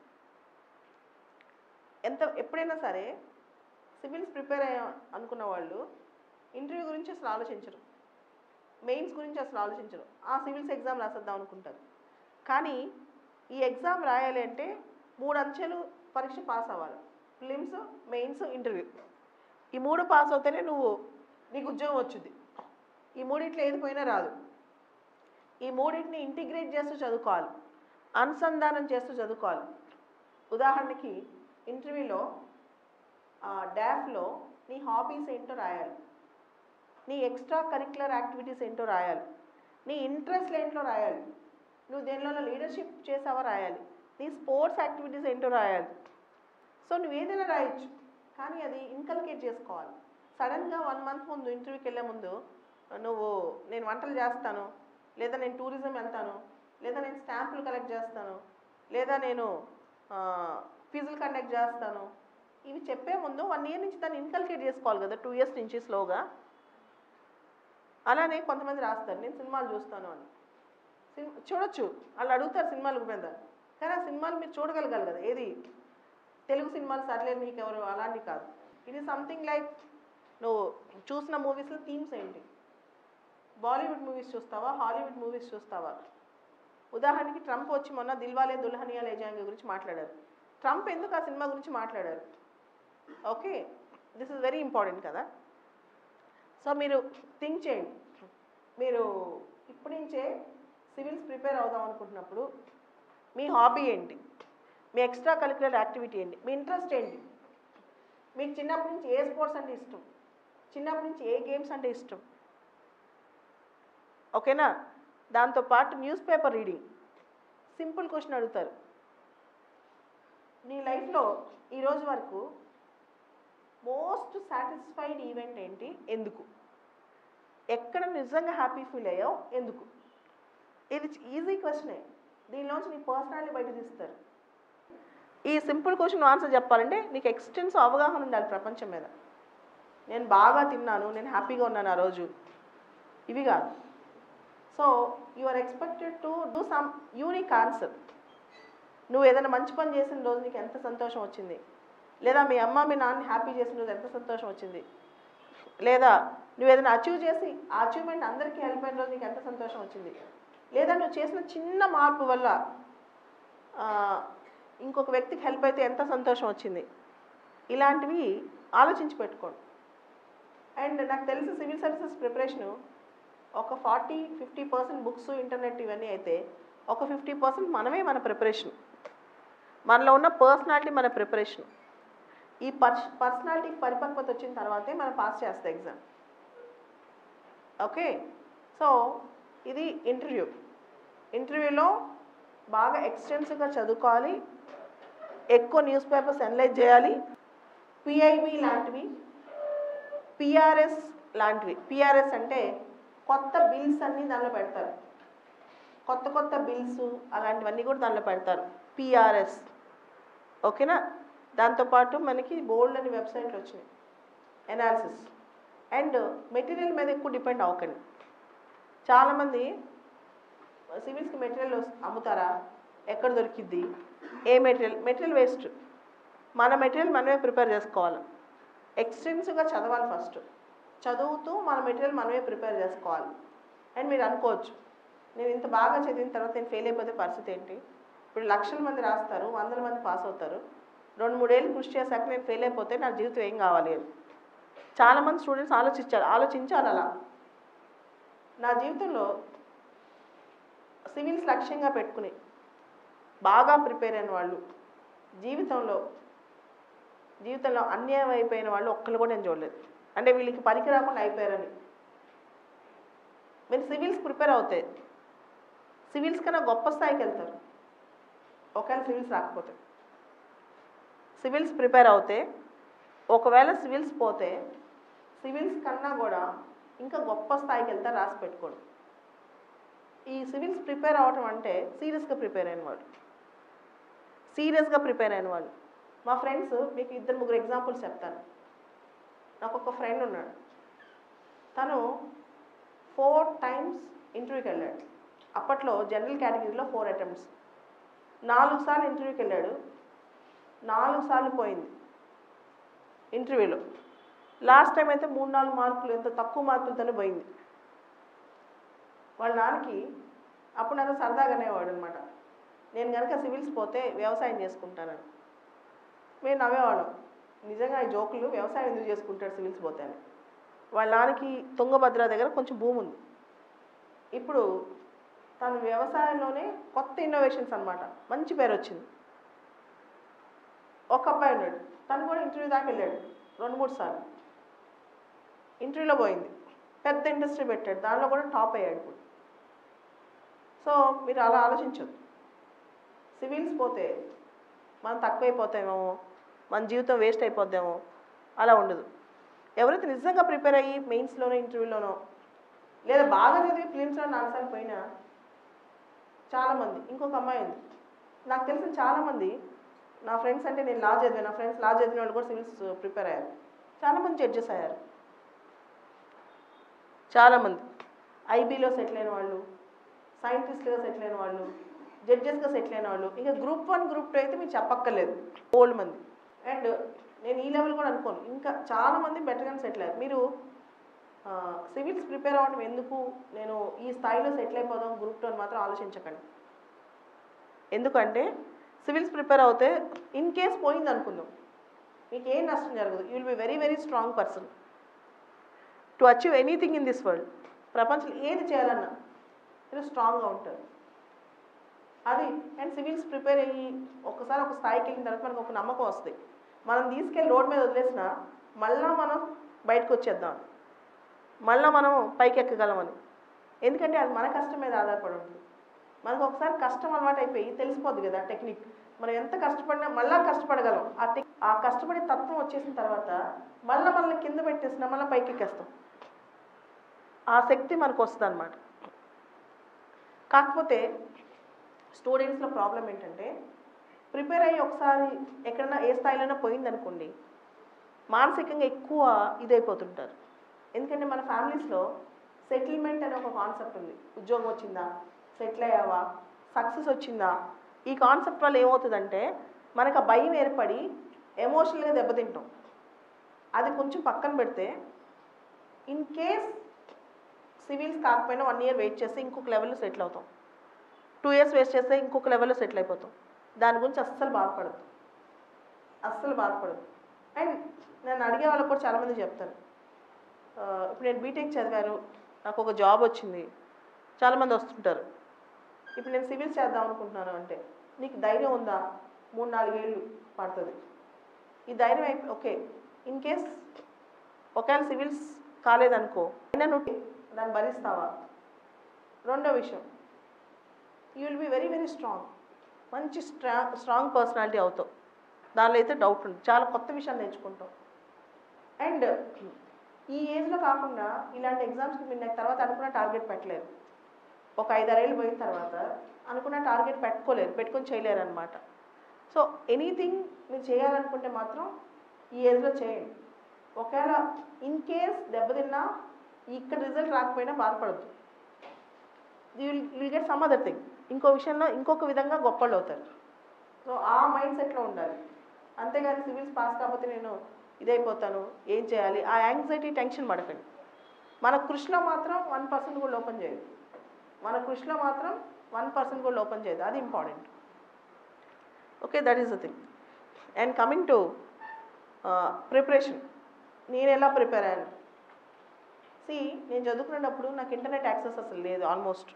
ఎంత ఎప్పుడైనా సరే సివిల్స్ ప్రిపేర్ అయ్యా అనుకున్న వాళ్ళు ఇంటర్వ్యూ గురించి అసలు ఆలోచించరు మెయిన్స్ గురించి అసలు ఆలోచించరు ఆ సివిల్స్ ఎగ్జామ్ రాసేద్దాం అనుకుంటారు కానీ ఈ ఎగ్జామ్ రాయాలి అంటే మూడు అంచెలు పరీక్ష పాస్ అవ్వాలి ఫిలిమ్స్ మెయిన్స్ ఇంటర్వ్యూ ఈ మూడు పాస్ అవుతేనే నువ్వు నీకు ఉద్యోగం వచ్చింది ఈ మూడిట్లో ఏది పోయినా రాదు ఈ మూడింటిని ఇంటిగ్రేట్ చేస్తూ చదువుకోవాలి అనుసంధానం చేస్తూ చదువుకోవాలి ఉదాహరణకి ఇంటర్వ్యూలో డాఫ్లో నీ హాబీస్ ఏంటో రాయాలి నీ ఎక్స్ట్రా కరిక్యులర్ యాక్టివిటీస్ ఏంటో రాయాలి నీ ఇంట్రెస్ట్ ఏంటో రాయాలి నువ్వు దేనిలో లీడర్షిప్ చేసావా రాయాలి నీ స్పోర్ట్స్ యాక్టివిటీస్ ఏంటో రాయాలి సో నువ్వు ఏదైనా రాయొచ్చు కానీ అది ఇన్కల్కేట్ చేసుకోవాలి సడన్గా వన్ మంత్ ముందు ఇంటర్వ్యూకి వెళ్ళే ముందు నువ్వు నేను వంటలు చేస్తాను లేదా నేను టూరిజం వెళ్తాను లేదా నేను స్టాంపులు కలెక్ట్ చేస్తాను లేదా నేను ఫీజులు కండక్ట్ చేస్తాను ఇవి చెప్పే ముందు వన్ ఇయర్ నుంచి దాన్ని ఇన్కల్కేట్ చేసుకోవాలి కదా టూ ఇయర్స్ నుంచి స్లోగా అలానే కొంతమంది రాస్తారు నేను సినిమాలు చూస్తాను అని సినిమా చూడొచ్చు వాళ్ళు అడుగుతారు సినిమాల మీద కానీ ఆ సినిమాలు మీరు చూడగలగాలి కదా ఏది తెలుగు సినిమాలు సర్లేదు మీకు ఎవరు అలాంటివి కాదు ఇది సంథింగ్ లైక్ నువ్వు చూసిన మూవీస్లో థీమ్స్ ఏంటి బాలీవుడ్ మూవీస్ చూస్తావా హాలీవుడ్ మూవీస్ చూస్తావా ఉదాహరణకి ట్రంప్ వచ్చి మొన్న దిల్వాలే దుల్హనియా లేజాంగి గురించి మాట్లాడారు ట్రంప్ ఎందుకు ఆ సినిమా గురించి మాట్లాడారు okay this is very important కదా సో మీరు థింక్ చేయండి మీరు ఇప్పటి నుంచే సివిల్స్ ప్రిపేర్ అవుదాం అనుకుంటున్నప్పుడు మీ హాబీ ఏంటి మీ ఎక్స్ట్రా కరిక్యులర్ యాక్టివిటీ ఏంటి మీ ఇంట్రెస్ట్ ఏంటి మీకు చిన్నప్పటి నుంచి ఏ స్పోర్ట్స్ అంటే ఇష్టం చిన్నప్పటి నుంచి ఏ గేమ్స్ అంటే ఇష్టం ఓకేనా దాంతోపాటు news paper reading simple question అడుగుతారు నీ లైఫ్లో ఈరోజు వరకు మోస్ట్ సాటిస్ఫైడ్ ఈవెంట్ ఏంటి ఎందుకు ఎక్కడ నిజంగా హ్యాపీ ఫీల్ అయ్యావు ఎందుకు ఇది ఈజీ క్వశ్చనే దీనిలోంచి నీ పర్సనాలిటీ బయట తీస్తారు ఈ సింపుల్ క్వశ్చన్ ఆన్సర్ చెప్పాలంటే నీకు ఎక్స్టెన్సివ్ అవగాహన ఉండాలి ప్రపంచం మీద నేను బాగా తిన్నాను నేను హ్యాపీగా ఉన్నాను ఆ రోజు ఇవి కాదు so you are expected to do some unique answer నువ్వు ఏదైనా మంచి పని చేసిన రోజు నీకు ఎంత సంతోషం వచ్చింది లేదా మీ అమ్మ మీ నాన్న హ్యాపీ చేసిన రోజు ఎంత సంతోషం వచ్చింది లేదా నువ్వు ఏదైనా అచీవ్ చేసి ఆ అచీవ్మెంట్ అందరికీ హెల్ప్ అయిన రోజు నీకు ఎంత సంతోషం వచ్చింది లేదా నువ్వు చేసిన చిన్న మార్పు వల్ల ఆ, ఇంకొక వ్యక్తికి హెల్ప్ అయితే ఎంత సంతోషం వచ్చింది ఇలాంటివి ఆలోచించి పెట్టుకోండి అండ్ నాకు తెలిసి సివిల్ సర్వీసెస్ ప్రిపరేషను ఒక forty fifty percent books internet ఇవన్నీ అయితే ఒక ఫిఫ్టీ పర్సెంట్ మనమే మన ప్రిపరేషన్ మనలో ఉన్న పర్సనాలిటీ మన ప్రిపరేషన్ ఈ పర్స్ పర్సనాలిటీకి పరిపక్వత వచ్చిన తర్వాతే మనం పాస్ చేస్తాం ఎగ్జామ్ ఓకే సో ఇది ఇంటర్వ్యూ ఇంటర్వ్యూలో బాగా ఎక్స్టెన్సివ్గా చదువుకోవాలి ఎక్కువ న్యూస్ పేపర్స్ అనలైజ్ చేయాలి పిఐబి లాంటివి పిఆర్ఎస్ లాంటివి పిఆర్ఎస్ అంటే కొత్త బిల్స్ అన్నీ దానిలో పెడతారు కొత్త కొత్త బిల్స్ అలాంటివన్నీ కూడా దానిలో పెడతారు పిఆర్ఎస్ ఓకేనా దాంతోపాటు మనకి బోల్డ్ అని వెబ్సైట్లు వచ్చినాయి ఎనాలిసిస్ అండ్ మెటీరియల్ మీద ఎక్కువ డిపెండ్ అవ్వకండి చాలామంది సివిల్స్కి మెటీరియల్ అమ్ముతారా ఎక్కడ దొరికిద్ది ఏ మెటీరియల్ మెటీరియల్ వేస్ట్ మన మెటీరియల్ మనమే ప్రిపేర్ చేసుకోవాలి ఎక్స్టెన్సివ్గా చదవాలి ఫస్ట్ చదువుతూ మన మెటీరియల్ మనమే ప్రిపేర్ చేసుకోవాలి అండ్ మీరు అనుకోవచ్చు నేను ఇంత బాగా చదివిన తర్వాత నేను ఫెయిల్ అయిపోతే పరిస్థితి ఏంటి ఇప్పుడు లక్షల మంది రాస్తారు వందల మంది పాస్ అవుతారు రెండు మూడేళ్ళు కృషి చేశాక నేను ఫెయిల్ అయిపోతే నా జీవితం ఏం కావాలి అని చాలామంది స్టూడెంట్స్ ఆలోచించారు ఆలోచించాలి అలా నా జీవితంలో సివిల్స్ లక్ష్యంగా పెట్టుకుని బాగా ప్రిపేర్ అయిన వాళ్ళు జీవితంలో జీవితంలో అన్యాయం అయిపోయిన వాళ్ళు ఒక్కళ్ళు కూడా నేను చూడలేదు అంటే వీళ్ళకి పనికి రాకుండా అయిపోయారని మీరు సివిల్స్ ప్రిపేర్ అవుతాయి సివిల్స్ కన్నా గొప్ప స్థాయికి వెళ్తారు ఒకవేళ సివిల్స్ రాకపోతే సివిల్స్ ప్రిపేర్ అవుతే ఒకవేళ సివిల్స్ పోతే సివిల్స్ కన్నా కూడా ఇంకా గొప్ప స్థాయికి వెళ్తే రాసి పెట్టుకోడు ఈ సివిల్స్ ప్రిపేర్ అవ్వటం అంటే సీరియస్గా ప్రిపేర్ అయిన వాళ్ళు సీరియస్గా ప్రిపేర్ అయిన వాళ్ళు మా ఫ్రెండ్స్ మీకు ఇద్దరు ముగ్గురు ఎగ్జాంపుల్స్ చెప్తాను నాకు ఒక ఫ్రెండ్ ఉన్నాడు తను ఫోర్ టైమ్స్ ఇంటర్వ్యూకి వెళ్ళాడు అప్పట్లో జనరల్ కేటగిరీలో ఫోర్ అటెంప్ట్స్ నాలుగు సార్లు ఇంటర్వ్యూకి వెళ్ళాడు నాలుగు సార్లు పోయింది ఇంటర్వ్యూలో లాస్ట్ టైం అయితే మూడు నాలుగు మార్కులు ఎంత తక్కువ మార్కులతోనే పోయింది వాళ్ళ నాన్నకి అప్పుడు నాతో సరదాగా అనేవాడు అనమాట నేను కనుక సివిల్స్ పోతే వ్యవసాయం చేసుకుంటానని మేము నవ్వేవాళ్ళం నిజంగా ఈ జోకులు వ్యవసాయం ఎందుకు చేసుకుంటాడు సివిల్స్ పోతే అని వాళ్ళ నాన్నకి తుంగభద్ర దగ్గర కొంచెం భూమి ఉంది ఇప్పుడు తను వ్యవసాయంలోనే కొత్త ఇన్నోవేషన్స్ అన్నమాట మంచి పేరు వచ్చింది ఒక అబ్బాయి ఉన్నాడు తను కూడా ఇంటర్వ్యూ దాకా వెళ్ళాడు రెండు మూడు సార్లు ఇంటర్వ్యూలో పోయింది పెద్ద ఇండస్ట్రీ పెట్టాడు దానిలో కూడా టాప్ అయ్యాడు ఇప్పుడు సో మీరు అలా ఆలోచించొద్దు సివిల్స్ పోతే మనం తక్కువైపోతామేమో మన జీవితం వేస్ట్ అయిపోద్దేమో అలా ఉండదు ఎవరైతే నిజంగా ప్రిపేర్ అయ్యి మెయిన్స్లోనో ఇంటర్వ్యూలోనో లేదా బాగా చదివి ఫిలిమ్స్లో నాలుగు సార్లు పోయినా చాలామంది ఇంకొక అమ్మాయి ఉంది నాకు తెలిసిన చాలామంది నా ఫ్రెండ్స్ అంటే నేను లా చదివాను నా ఫ్రెండ్స్ లా చదివిన వాళ్ళు కూడా సివిల్స్ ప్రిపేర్ అయ్యారు చాలామంది జడ్జెస్ అయ్యారు చాలామంది ఐబీలో సెటిల్ అయిన వాళ్ళు సైంటిస్ట్గా సెటిల్ అయిన వాళ్ళు జడ్జెస్గా సెటిల్ అయిన వాళ్ళు ఇంకా గ్రూప్ వన్ గ్రూప్ టూ అయితే మీరు చెప్పక్కర్లేదు ఓల్డ్ మంది అండ్ నేను ఈ లెవెల్ కూడా అనుకోను ఇంకా చాలామంది బెటర్గానే సెటిల్ అయ్యారు మీరు సివిల్స్ ప్రిపేర్ అవ్వడం ఎందుకు నేను ఈ స్థాయిలో సెటిల్ అయిపోదాం గ్రూప్ టూ అని మాత్రం ఆలోచించకండి ఎందుకంటే సివిల్స్ ప్రిపేర్ అవుతే ఇన్ కేస్ పోయింది అనుకుందాం మీకు ఏం నష్టం జరగదు you will be very very strong person to achieve anything in this world ప్రపంచంలో ఏది చేయాలన్నా మీరు స్ట్రాంగ్గా ఉంటారు అది అండ్ సివిల్స్ ప్రిపేర్ అయ్యి ఒకసారి ఒక స్థాయికి వెళ్ళిన తర్వాత మనకు ఒక నమ్మకం వస్తుంది మనం తీసుకెళ్ళి రోడ్ మీద వదిలేసిన మళ్ళా మనం బయటకు వచ్చేద్దాం మళ్ళీ మనం పైకి ఎక్కగలమని ఎందుకంటే అది మన కష్టం మీద ఆధారపడి ఉంటుంది మనకు ఒకసారి కష్టం అలవాటు అయిపోయి తెలిసిపోద్ది కదా టెక్నిక్ మనం ఎంత కష్టపడినా మళ్ళా కష్టపడగలం ఆ టెక్ ఆ కష్టపడే తత్వం వచ్చేసిన తర్వాత మళ్ళీ మనల్ని కింద పెట్టేసిన మళ్ళీ పైకి ఎక్కేస్తాం ఆ శక్తి మనకు వస్తుంది అనమాట కాకపోతే స్టూడెంట్స్లో ప్రాబ్లం ఏంటంటే ప్రిపేర్ అయ్యి ఒకసారి ఎక్కడైనా ఏ స్థాయిలోనే పోయిందనుకోండి మానసికంగా ఎక్కువ ఇదైపోతుంటారు ఎందుకంటే మన ఫ్యామిలీస్లో సెటిల్మెంట్ అనే ఒక కాన్సెప్ట్ ఉంది ఉద్యోగం వచ్చిందా సెటిల్ అయ్యావా సక్సెస్ వచ్చిందా ఈ కాన్సెప్ట్ వల్ల ఏమవుతుందంటే మనకు ఆ భయం ఏర్పడి ఎమోషనల్గా దెబ్బతింటాం అది కొంచెం పక్కన పెడితే ఇన్ కేస్ సివిల్స్ కాకపోయినా వన్ ఇయర్ వెయిట్ చేస్తే ఇంకొక లెవెల్లో సెటిల్ అవుతాం టూ ఇయర్స్ వేస్ట్ చేస్తే ఇంకొక లెవెల్లో సెటిల్ అయిపోతాం దాని గురించి అస్సలు బాధపడదు అస్సలు బాధపడదు అండ్ నేను అడిగే వాళ్ళకి కూడా చాలామంది చెప్తాను ఆ, ఇప్పుడు నేను బీటెక్ చదివాను నాకు ఒక జాబ్ వచ్చింది చాలామంది వస్తుంటారు ఇప్పుడు నేను సివిల్స్ చేద్దాం అనుకుంటున్నాను అంటే నీకు ధైర్యం ఉందా మూడు నాలుగేళ్ళు పడుతుంది ఈ ధైర్యం అయిపో ఓకే ఇన్ కేస్ ఒకవేళ సివిల్స్ కాలేదనుకో అయినా నువ్వు దాన్ని భరిస్తావా రెండో విషయం you will be very very strong మంచి స్ట్రా స్ట్రాంగ్ పర్సనాలిటీ అవుతావు దానిలో అయితే డౌట్ ఉంది చాలా కొత్త విషయాలు నేర్చుకుంటాం అండ్ ఈ ఏజ్లో కాకుండా ఇలాంటి ఎగ్జామ్స్కి మీరు నాకు తర్వాత అనుకున్న టార్గెట్ పెట్టలేరు ఒక ఐదారేళ్ళు పోయిన తర్వాత అనుకున్న టార్గెట్ పెట్టుకోలేరు పెట్టుకొని చేయలేరు అనమాట సో ఎనీథింగ్ మీరు చేయాలనుకుంటే మాత్రం ఈ ఏజ్లో చేయండి ఒకవేళ ఇన్ కేస్ దెబ్బతిన్నా ఇక్కడ రిజల్ట్ రాకపోయినా బాధపడద్దు you will will get some other thing ఇంకో విషయంలో ఇంకొక విధంగా గొప్పలు అవుతారు సో ఆ మైండ్ సెట్లో ఉండాలి అంతేగాని సివిల్స్ పాస్ కాకపోతే నేను ఇదైపోతాను ఏం చేయాలి ఆ యాంగ్జైటీ టెన్షన్ పడకండి మన కృషిలో మాత్రం వన్ పర్సెంట్ కూడా లోపం చేయదు మన కృషిలో మాత్రం వన్ పర్సెంట్ కూడా లోపం చేయదు అది important okay that is the thing and coming to preparation నేను ఎలా ప్రిపేర్ అయ్యాను సి నేను చదువుకునేటప్పుడు నాకు ఇంటర్నెట్ యాక్సెస్ అసలు లేదు ఆల్మోస్ట్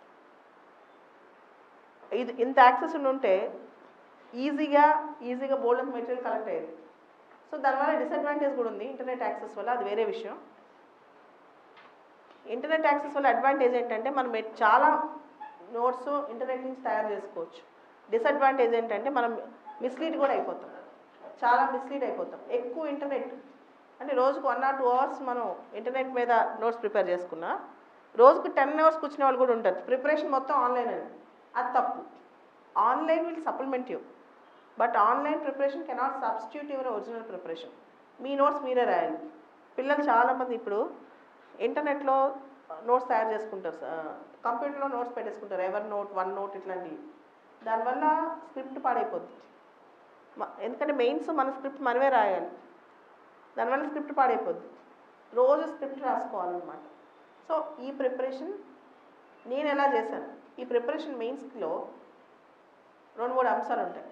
ఇది ఇంత యాక్సెస్ ఉంటే ఈజీగా ఈజీగా బోల్డ్ అంత మెటీరియల్ కలెక్ట్ అయ్యేది సో దానివల్ల డిసడ్వాంటేజ్ కూడా ఉంది ఇంటర్నెట్ యాక్సెస్ వల్ల అది వేరే విషయం ఇంటర్నెట్ యాక్సెస్ వల్ల అడ్వాంటేజ్ ఏంటంటే మనం ఎ- చాలా నోట్స్ ఇంటర్నెట్ నుంచి తయారు చేసుకోవచ్చు డిసడ్వాంటేజ్ ఏంటంటే మనం మిస్లీడ్ కూడా అయిపోతాం చాలా మిస్లీడ్ అయిపోతాం ఎక్కువ ఇంటర్నెట్ అంటే రోజుకు వన్ ఆర్ టూ అవర్స్ మనం ఇంటర్నెట్ మీద నోట్స్ ప్రిపేర్ చేసుకున్నా రోజుకు టెన్ అవర్స్ కూర్చునే వాళ్ళు కూడా ఉంటారు ప్రిపరేషన్ మొత్తం ఆన్లైన్ అని అది తప్పు online will supplement you but online preparation cannot substitute your original preparation మీ నోట్స్ మీరే రాయాలి పిల్లలు చాలామంది ఇప్పుడు ఇంటర్నెట్లో నోట్స్ తయారు చేసుకుంటారు కంప్యూటర్లో నోట్స్ పెట్టేసుకుంటారు ఎవర్ నోట్ వన్ నోట్ ఇట్లాంటివి దానివల్ల స్క్రిప్ట్ పాడైపోద్ది మ- ఎందుకంటే మెయిన్స్ మన స్క్రిప్ట్ మనమే రాయాలి దానివల్ల స్క్రిప్ట్ పాడైపోద్ది రోజు స్క్రిప్ట్ రాసుకోవాలన్నమాట సో ఈ ప్రిపరేషన్ నేను ఎలా చేశాను ఈ ప్రిపరేషన్ మెయిన్స్లో రెండు మూడు అంశాలు ఉంటాయి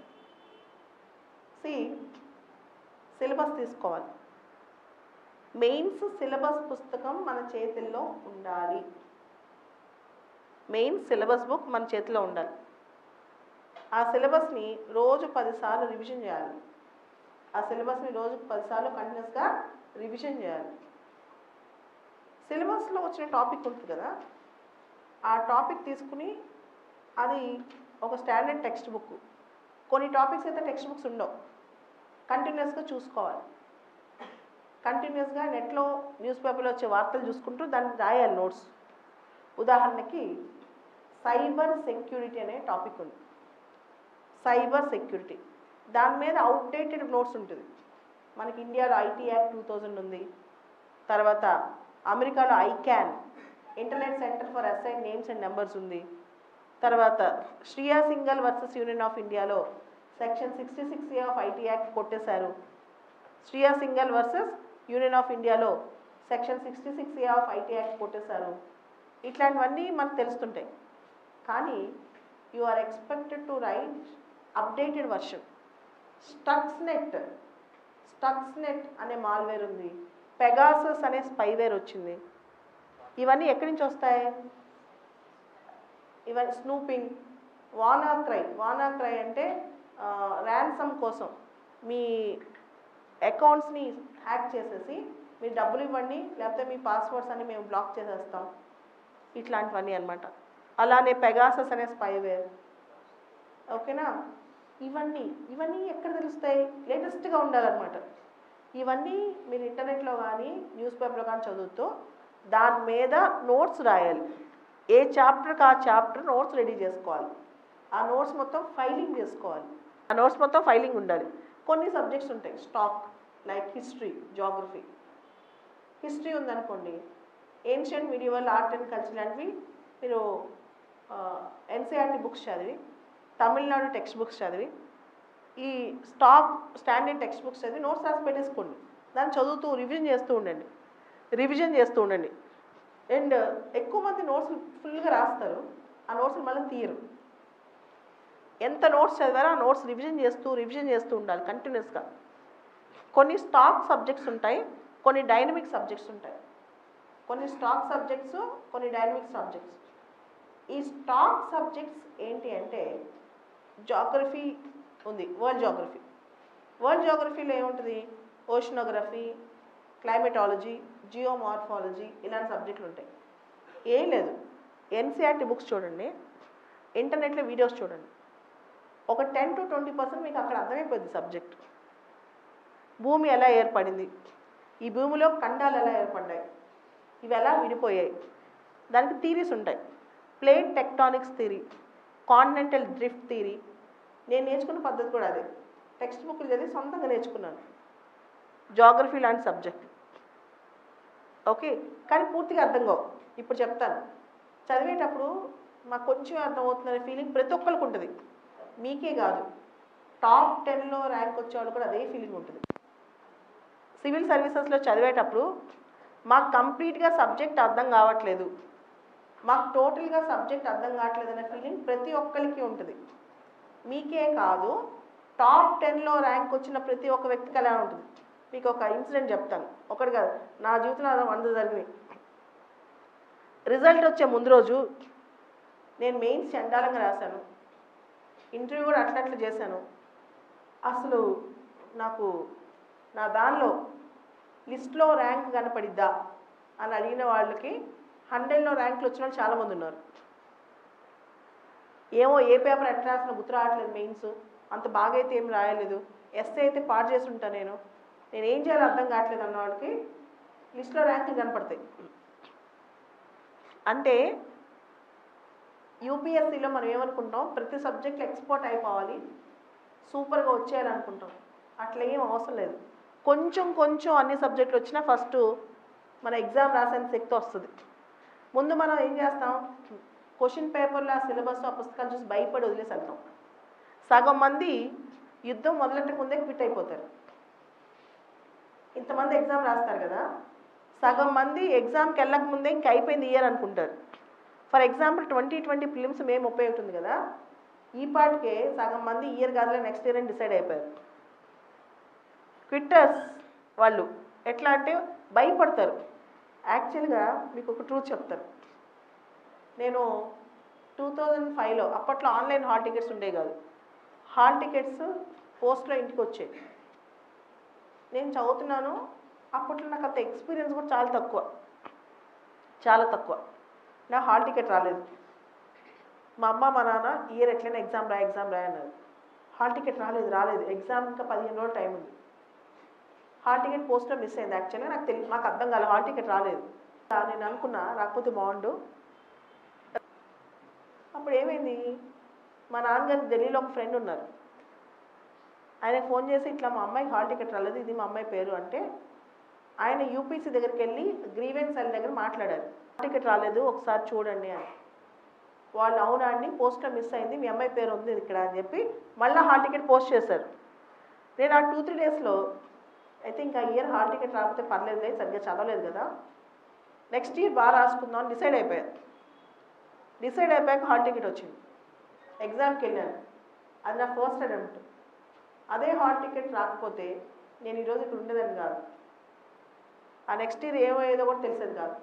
సి సిలబస్ తీసుకోవాలి మెయిన్స్ సిలబస్ పుస్తకం మన చేతుల్లో ఉండాలి మెయిన్ సిలబస్ బుక్ మన చేతిలో ఉండాలి ఆ సిలబస్ని రోజు పదిసార్లు రివిజన్ చేయాలి ఆ సిలబస్ని రోజుకు పదిసార్లు కంటిన్యూస్గా రివిజన్ చేయాలి సిలబస్లో వచ్చిన టాపిక్ ఉంటుంది కదా ఆ టాపిక్ తీసుకుని అది ఒక స్టాండర్డ్ టెక్స్ట్ బుక్ కొన్ని టాపిక్స్ అయితే టెక్స్ట్ బుక్స్ ఉండవు కంటిన్యూస్గా చూసుకోవాలి కంటిన్యూస్గా నెట్లో న్యూస్ పేపర్లో వచ్చే వార్తలు చూసుకుంటూ దాన్ని రాయాలి నోట్స్ ఉదాహరణకి సైబర్ సెక్యూరిటీ అనే టాపిక్ ఉంది సైబర్ సెక్యూరిటీ దాని మీద అవుట్డేటెడ్ నోట్స్ ఉంటుంది మనకి ఇండియాలో ఐటీ యాక్ట్ టూ థౌజండ్ ఉంది తర్వాత అమెరికాలో ICANN internet centre for assign names and numbers ఉంది తర్వాత Shreya Singhal versus union of ఇండియాలో section sixty six A of IT act కొట్టేశారు Shreya Singhal versus union of ఇండియాలో section sixty six A of IT act కొట్టేశారు ఇట్లాంటివన్నీ మనకు తెలుస్తుంటాయి కానీ you are expected to write updated version Stuxnet Stuxnet అనే malware ఉంది పెగాసస్ అనే స్పైవేర్ వచ్చింది ఇవన్నీ ఎక్కడి నుంచి వస్తాయి ఇవన్నీ స్నూపింగ్ వానాక్రై వానాక్రై అంటే ర్యాన్సమ్ కోసం మీ అకౌంట్స్ని హ్యాక్ చేసేసి మీరు డబ్బులు ఇవ్వండి లేకపోతే మీ పాస్వర్డ్స్ అన్ని మేము బ్లాక్ చేసేస్తాం ఇట్లాంటివన్నీ అన్నమాట అలానే పెగాసస్ అనే స్పైవేర్ ఓకేనా ఇవన్నీ ఇవన్నీ ఎక్కడ తెలుస్తాయి లేటెస్ట్గా ఉండాలన్నమాట ఇవన్నీ మీరు ఇంటర్నెట్లో కానీ న్యూస్ పేపర్లో కానీ చదువుతూ దాని మీద నోట్స్ రాయాలి ఏ చాప్టర్కి ఆ చాప్టర్ నోట్స్ రెడీ చేసుకోవాలి ఆ నోట్స్ మొత్తం ఫైలింగ్ చేసుకోవాలి ఆ నోట్స్ మొత్తం ఫైలింగ్ ఉండాలి కొన్ని సబ్జెక్ట్స్ ఉంటాయి static like history geography history ఉందనుకోండి ancient medieval art and culture లాంటివి మీరు ఎన్సీఆర్టీ బుక్స్ చదివి తమిళనాడు టెక్స్ట్ బుక్స్ చదివి ఈ స్టాక్ స్టాండర్డ్ టెక్స్ట్ బుక్స్ చదివి నోట్స్ రాసి పెట్టేసుకోండి దాన్ని చదువుతూ రివిజన్ చేస్తూ ఉండండి రివిజన్ చేస్తూ ఉండండి అండ్ ఎక్కువ మంది నోట్స్ ఫుల్గా రాస్తారు ఆ నోట్స్ మళ్ళీ తీయరు ఎంత నోట్స్ చదివారో ఆ నోట్స్ రివిజన్ చేస్తూ రివిజన్ చేస్తూ ఉండాలి కంటిన్యూస్గా కొన్ని స్టాక్ సబ్జెక్ట్స్ ఉంటాయి కొన్ని డైనమిక్ సబ్జెక్ట్స్ ఉంటాయి కొన్ని స్టాక్ సబ్జెక్ట్స్ కొన్ని డైనమిక్ సబ్జెక్ట్స్ ఈ స్టాక్ సబ్జెక్ట్స్ ఏంటి అంటే జాగ్రఫీ ఉంది వరల్డ్ జాగ్రఫీ వరల్డ్ జాగ్రఫీలో ఏముంటుంది ఓషనోగ్రఫీ క్లైమేటాలజీ జియోమార్ఫాలజీ ఇలాంటి సబ్జెక్టులు ఉంటాయి ఏం లేదు ఎన్సీఆర్టీ బుక్స్ చూడండి ఇంటర్నెట్లో వీడియోస్ చూడండి ఒక టెన్ టు ట్వంటీ పర్సెంట్ మీకు అక్కడ అర్థమైపోద్ది సబ్జెక్ట్ భూమి ఎలా ఏర్పడింది ఈ భూమిలో ఖండాలు ఎలా ఏర్పడ్డాయి ఇవి ఎలా విడిపోయాయి దానికి థీరీస్ ఉంటాయి plate tectonics theory continental drift theory నేను నేర్చుకున్న పద్ధతి కూడా అదే టెక్స్ట్ బుక్లు చదివి సొంతంగా నేర్చుకున్నాను జాగ్రఫీ లాంటి సబ్జెక్ట్ ఓకే కానీ పూర్తిగా అర్థం కావు ఇప్పుడు చెప్తాను చదివేటప్పుడు మాకు కొంచెం అర్థమవుతుందనే ఫీలింగ్ ప్రతి ఒక్కరికి ఉంటుంది మీకే కాదు టాప్ టెన్లో ర్యాంక్ వచ్చేవాళ్ళు కూడా అదే ఫీలింగ్ ఉంటుంది సివిల్ సర్వీసెస్లో చదివేటప్పుడు మాకు కంప్లీట్గా సబ్జెక్ట్ అర్థం కావట్లేదు మాకు టోటల్గా సబ్జెక్ట్ అర్థం కావట్లేదు అనే ఫీలింగ్ ప్రతి ఒక్కరికి ఉంటుంది మీకే కాదు టాప్ టెన్లో ర్యాంక్ వచ్చిన ప్రతి ఒక్క వ్యక్తికి అలా ఉంటుంది మీకు ఒక ఇన్సిడెంట్ చెప్తాను ఒకటి కాదు నా జీవితంలో అలా వంద జరిగినాయి రిజల్ట్ వచ్చే ముందు రోజు నేను మెయిన్స్ చండాలంగా రాశాను ఇంటర్వ్యూ కూడా అట్లా అట్లా చేశాను అసలు నాకు నా దానిలో లిస్ట్లో ర్యాంక్ కనపడిద్దా అని అడిగిన వాళ్ళకి హండ్రెడ్లో ర్యాంకులు వచ్చిన వాళ్ళు చాలామంది ఉన్నారు ఏమో ఏ పేపర్ ఎట్లా రాసిన గుర్తు రావట్లేదు మెయిన్స్ అంత బాగా అయితే ఏం రాయలేదు ఎస్ఏ అయితే పాడు చేసి ఉంటా నేను నేను ఏం చేయాలో అర్థం కావట్లేదు అన్నవాడికి లిస్ట్లో ర్యాంకులు కనపడతాయి అంటే యూపీఎస్సీలో మనం ఏమనుకుంటాం ప్రతి సబ్జెక్ట్ ఎక్స్పోర్ట్ అయిపోవాలి సూపర్గా వచ్చేయాలి అనుకుంటాం అట్లా ఏం అవసరం లేదు కొంచెం కొంచెం అన్ని సబ్జెక్టులు వచ్చినా ఫస్ట్ మన ఎగ్జామ్ రాసేంత శక్తి వస్తుంది ముందు మనం ఏం చేస్తాం క్వశ్చన్ పేపర్లో ఆ సిలబస్ ఆ పుస్తకాలు చూసి భయపడి వదిలేసేద్దాం సగం మంది యుద్ధం మొదలెట్టక ముందే క్విట్ అయిపోతారు ఇంతమంది ఎగ్జామ్ రాస్తారు కదా సగం మంది ఎగ్జామ్కి వెళ్ళక ముందే ఇంక అయిపోయింది ఇయర్ అనుకుంటారు for example twenty twenty prelims May ముప్పై ఒకటి ఉంది కదా ఈ పాటికే సగం మంది ఇయర్ కాదులే నెక్స్ట్ ఇయర్ అని డిసైడ్ అయిపోయారు క్విట్టర్స్ వాళ్ళు ఎట్లా అంటే భయపడతారు యాక్చువల్గా మీకు ఒక ట్రూత్ చెప్తాను నేను టూ థౌజండ్ ఫైవ్లో అప్పట్లో ఆన్లైన్ హాల్ టికెట్స్ ఉండేవి కాదు హాల్ టికెట్స్ పోస్ట్లో ఇంటికి వచ్చేవి నేను చదువుతున్నాను అప్పట్లో నాకు అంత ఎక్స్పీరియన్స్ కూడా చాలా తక్కువ చాలా తక్కువ నా హాల్ టికెట్ రాలేదు మా అమ్మ మా నాన్న ఇయర్ ఎట్లయినా ఎగ్జామ్ రా ఎగ్జామ్ రాయి అన్నారు హాల్ టికెట్ రాలేదు రాలేదు ఎగ్జామ్ ఇంకా పదిహేను రోజులు టైం ఉంది హాల్ టికెట్ పోస్ట్లో మిస్ అయింది యాక్చువల్గా నాకు తెలియదు నాకు అర్థం కాలేదు హాల్ టికెట్ రాలేదు ఆ, నేను అనుకున్నా రాకపోతే బాగుండు అప్పుడు ఏమైంది మా నాన్నగారు ఢిల్లీలో ఒక ఫ్రెండ్ ఉన్నారు ఆయనకు ఫోన్ చేసి ఇట్లా మా అమ్మాయికి హాల్ టికెట్ రాలేదు ఇది మా అమ్మాయి పేరు అంటే ఆయన యూపీసీ దగ్గరికి వెళ్ళి గ్రీవెన్స్ సెల్ దగ్గర మాట్లాడారు హాల్ టికెట్ రాలేదు ఒకసారి చూడండి అని వాళ్ళు అవునా అండి పోస్ట్లో మిస్ అయింది మీ అమ్మాయి పేరు ఉంది ఇక్కడ అని చెప్పి మళ్ళీ హాల్ టికెట్ పోస్ట్ చేశారు నేను ఆ టూ త్రీ డేస్లో అయితే ఇంకా ఇయర్ హాల్ టికెట్ రాకపోతే పర్లేదులే సరిగ్గా చదవలేదు కదా నెక్స్ట్ ఇయర్ బాగా రాసుకుందాం అని డిసైడ్ అయిపోయాను డిసైడ్ అయిపోయాక హాల్ టికెట్ వచ్చింది ఎగ్జామ్కి వెళ్ళాను అది నా ఫస్ట్ అటెంప్ట్ అదే హాల్ టికెట్ రాకపోతే నేను ఈరోజు ఇక్కడ ఉండేదాన్ని కాదు ఆ నెక్స్ట్ ఇయర్ ఏమయ్యేదో కూడా తెలిసేది కాదు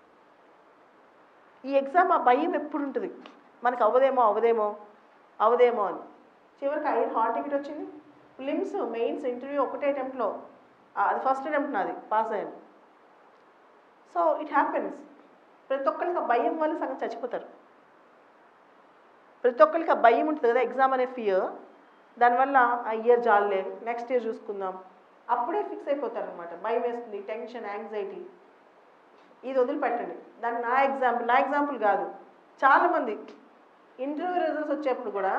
ఈ ఎగ్జామ్ ఆ భయం ఎప్పుడు ఉంటుంది మనకు అవ్వదేమో అవ్వదేమో అవ్వదేమో అని చివరికి ఐదు హాల్ టికెట్ వచ్చింది ఫిలిమ్స్ మెయిన్స్ ఇంటర్వ్యూ ఒకటే అటెంప్ట్లో అది ఫస్ట్ అటెంప్ట్ నాది పాస్ అయ్యాను సో ఇట్ హ్యాపెన్స్ ప్రతి ఒక్కరికి ఆ భయం వల్ల సగం చచ్చిపోతారు ప్రతి ఒక్కరికి ఆ భయం ఉంటుంది కదా ఎగ్జామ్ అనే ఫియర్ దానివల్ల ఆ ఇయర్ జాలే నెక్స్ట్ ఇయర్ చూసుకుందాం అప్పుడే ఫిక్స్ అయిపోతారు అనమాట భయం వేస్తుంది టెన్షన్ యాంగ్జైటీ ఇది వదిలిపెట్టండి దాన్ని నా ఎగ్జాంపుల్ నా ఎగ్జాంపుల్ కాదు చాలామంది ఇంటర్వ్యూ రిజల్ట్స్ వచ్చేప్పుడు కూడా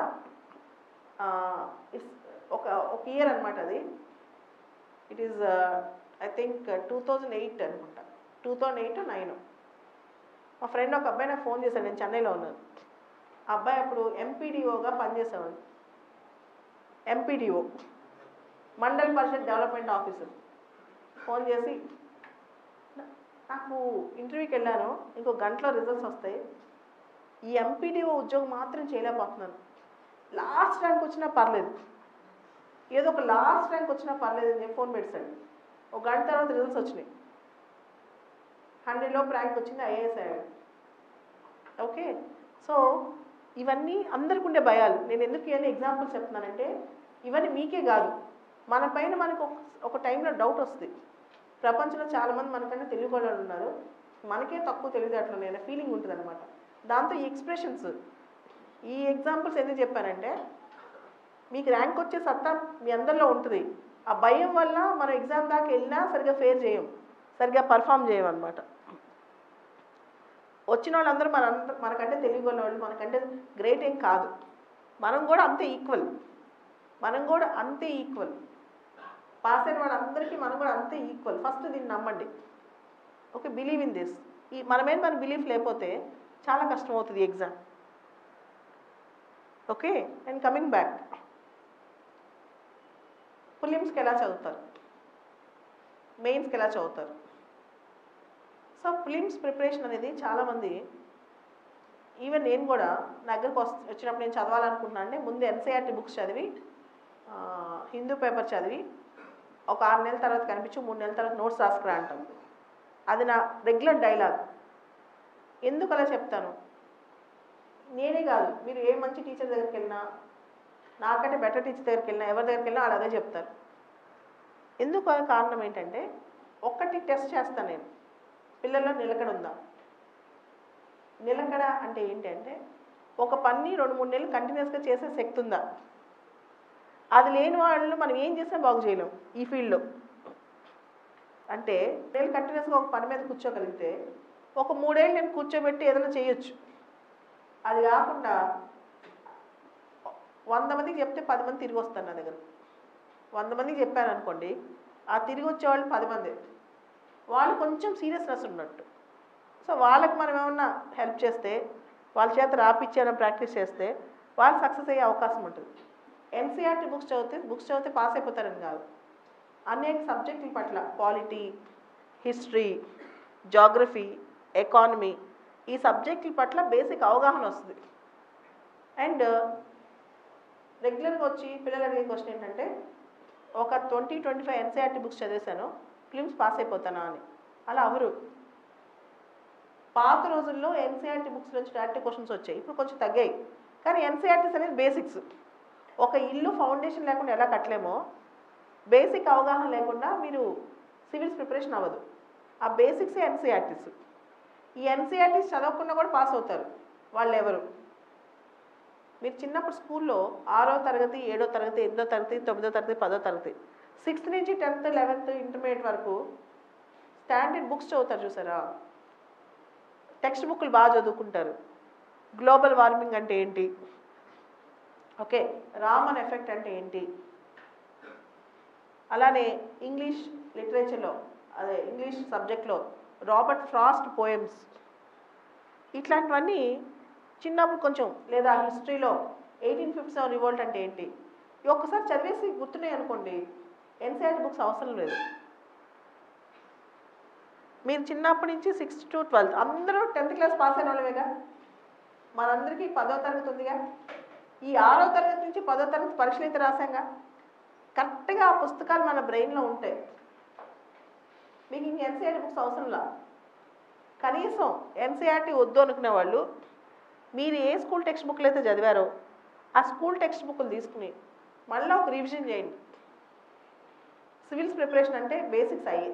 ఇట్స్ ఒక ఒక ఇయర్ అనమాట అది it is I think two thousand eight అనుకుంటా టూ థౌజండ్ ఎయిట్ నైన్ మా ఫ్రెండ్ ఒక అబ్బాయి నాకు ఫోన్ చేశాడు నేను చెన్నైలో ఉన్నాను ఆ అబ్బాయి అప్పుడు ఎంపీడీఓగా పనిచేసేవాడు MPDO mandal parishad development officer phone చేసి "నా- నాకు ఇంటర్వ్యూకి వెళ్ళాను ఇంకో గంటలో రిజల్ట్స్ వస్తాయి ఈ ఎంపీడీఓ ఉద్యోగం మాత్రం చేయలేకపోతున్నాను లాస్ట్ ర్యాంక్ వచ్చినా పర్లేదు ఏదో ఒక లాస్ట్ ర్యాంక్ వచ్చినా పర్లేదు అని చెప్పి ఫోన్ పెట్టాడు ఒక గంట తర్వాత రిజల్ట్స్ వచ్చినాయి హండ్రెడ్ లోపు ర్యాంక్ వచ్చింది ఐఏఎస్ అయ్యాడు ఓకే సో ఇవన్నీ అందరికి ఉండే భయాలు నేను ఎందుకు ఇవన్నీ ఎగ్జాంపుల్స్ చెప్తున్నానంటే ఇవన్నీ మీకే కాదు మన పైన మనకు ఒక- ఒక టైంలో డౌట్ వస్తుంది ప్రపంచంలో చాలామంది మనకంటే తెలివి వాళ్ళు ఉన్నారు మనకే తక్కువ తెలివితేటలు ఉన్నాయి ఫీలింగ్ ఉంటుంది అనమాట దాంతో ఈ ఎక్స్ప్రెషన్స్ ఈ ఎగ్జాంపుల్స్ ఎందుకు చెప్పానంటే మీకు ర్యాంక్ వచ్చే సత్తా మీ అందరిలో ఉంటుంది ఆ భయం వల్ల మనం ఎగ్జామ్ దాకా వెళ్ళినా సరిగ్గా ఫేర్ చేయం సరిగ్గా పర్ఫామ్ చేయం అనమాట వచ్చిన వాళ్ళందరూ మన మనకంటే తెలివి వాళ్ళు మనకంటే గ్రేట్ ఏం కాదు మనం కూడా అంతే ఈక్వల్ మనం కూడా అంతే ఈక్వల్ పాస్ అయిన వాళ్ళందరికీ మనం కూడా అంతే ఈక్వల్ ఫస్ట్ దీన్ని నమ్మండి ఓకే బిలీవ్ ఇన్ దిస్ ఈ మన మీద మన బిలీఫ్ లేకపోతే చాలా కష్టం అవుతుంది exam okay and coming back ఫిలిమ్స్కి ఎలా చదువుతారు మెయిన్స్కి ఎలా చదువుతారు సో ఫిలిమ్స్ ప్రిపరేషన్ అనేది చాలామంది ఈవెన్ నేను కూడా నా దగ్గరకు వస్ వచ్చినప్పుడు నేను చదవాలనుకుంటున్నాను అంటే ముందు ఎన్సీఆర్టీ బుక్స్ చదివి ఆ, హిందూ పేపర్ చదివి ఒక ఆరు నెలల తర్వాత కనిపించి మూడు నెలల తర్వాత నోట్స్ రాసుకురా అంటాం అది నా రెగ్యులర్ డైలాగ్ ఎందుకు అలా చెప్తాను నేనే కాదు మీరు ఏ మంచి టీచర్ దగ్గరికి వెళ్ళినా నాకంటే బెటర్ టీచర్ దగ్గరికి వెళ్ళినా ఎవరి దగ్గరికి వెళ్ళినా వాళ్ళు అదే చెప్తారు ఎందుకు ఆ కారణం ఏంటంటే ఒక్కటి టెస్ట్ చేస్తాను నేను పిల్లల్లో నిలకడ ఉందా నిలకడ అంటే ఏంటంటే ఒక పని రెండు మూడు నెలలు కంటిన్యూస్గా చేసే శక్తి ఉందా అది లేని వాళ్ళు మనం ఏం చేసినా బాగు చేయలేం ఈ ఫీల్డ్లో అంటే నేను కంటిన్యూస్గా ఒక పని మీద కూర్చోగలిగితే ఒక మూడేళ్ళు నేను కూర్చోబెట్టి ఏదైనా చేయొచ్చు అది కాకుండా వంద మందికి చెప్తే పది మంది తిరిగి వస్తారు నా దగ్గర వంద మందికి చెప్పాను అనుకోండి ఆ తిరిగి వచ్చేవాళ్ళు పది మంది వాళ్ళు కొంచెం సీరియస్నెస్ ఉన్నట్టు సో వాళ్ళకి మనం ఏమన్నా హెల్ప్ చేస్తే వాళ్ళ చేత రాపిచ్చేయడం ప్రాక్టీస్ చేస్తే వాళ్ళు సక్సెస్ అయ్యే అవకాశం ఉంటుంది ఎన్సీఆర్టీ బుక్స్ చదివితే బుక్స్ చదివితే పాస్ అయిపోతారని కాదు అనేక సబ్జెక్టుల పట్ల పాలిటీ హిస్టరీ జాగ్రఫీ ఎకానమీ ఈ సబ్జెక్టుల పట్ల బేసిక్ అవగాహన వస్తుంది అండ్ రెగ్యులర్గా వచ్చి పిల్లలు అడిగే క్వశ్చన్ ఏంటంటే ఒక twenty twenty five NCERT books చదివేశాను ఫిలిమ్స్ పాస్ అయిపోతానా అని అలా అవరు పాత రోజుల్లో ఎన్సీఆర్టీ బుక్స్ నుంచి డైరెక్ట్ క్వశ్చన్స్ వచ్చాయి ఇప్పుడు కొంచెం తగ్గాయి కానీ ఎన్సీఆర్టీస్ అనేది బేసిక్స్ ఒక ఇల్లు ఫౌండేషన్ లేకుండా ఎలా కట్టలేమో బేసిక్ అవగాహన లేకుండా మీరు సివిల్స్ ప్రిపరేషన్ అవ్వదు ఆ బేసిక్సే ఎన్సీఆర్టీస్ ఈ ఎన్సీఆర్టీస్ చదవకుండా కూడా పాస్ అవుతారు వాళ్ళు ఎవరు మీరు చిన్నప్పుడు స్కూల్లో ఆరో తరగతి ఏడో తరగతి ఎనిమిదో తరగతి తొమ్మిదో తరగతి పదో తరగతి సిక్స్త్ నుంచి టెన్త్ లెవెన్త్ ఇంటర్మీడియట్ వరకు స్టాండర్డ్ బుక్స్ చదువుతారు చూసారా టెక్స్ట్ బుక్లు బాగా చదువుకుంటారు గ్లోబల్ వార్మింగ్ అంటే ఏంటి ఓకే రామన్ ఎఫెక్ట్ అంటే ఏంటి అలానే ఇంగ్లీష్ లిటరేచర్లో అదే ఇంగ్లీష్ సబ్జెక్ట్లో రాబర్ట్ ఫ్రాస్ట్ పోయమ్స్ ఇట్లాంటివన్నీ చిన్నప్పుడు కొంచెం లేదా హిస్టరీలో ఎయిటీన్ ఫిఫ్టీ సెవెన్ రివోల్ట్ అంటే ఏంటి ఇవి ఒక్కసారి చదివేసి గుర్తున్నాయి అనుకోండి ఎన్సీఆర్టీ బుక్స్ అవసరం లేదు మీరు చిన్నప్పటి నుంచి సిక్స్త్ టు ట్వెల్త్ అందరూ టెన్త్ క్లాస్ పాస్ అయిన వాళ్ళవేగా మనందరికీ పదో తరగతి ఉందిగా ఈ ఆరో తరగతి నుంచి పదో తరగతి పరీక్షలు అయితే రాసాంగా కరెక్ట్గా ఆ పుస్తకాలు మన బ్రెయిన్లో ఉంటాయి మీకు ఇంక ఎన్సీఆర్టీ బుక్స్ అవసరంలా కనీసం ఎన్సీఆర్టీ వద్దు అనుకునే వాళ్ళు మీరు ఏ స్కూల్ టెక్స్ట్ బుక్లు అయితే చదివారో ఆ స్కూల్ టెక్స్ట్ బుక్లు తీసుకుని మళ్ళీ ఒక రివిజన్ చేయండి సివిల్స్ ప్రిపరేషన్ అంటే బేసిక్స్ అయ్యే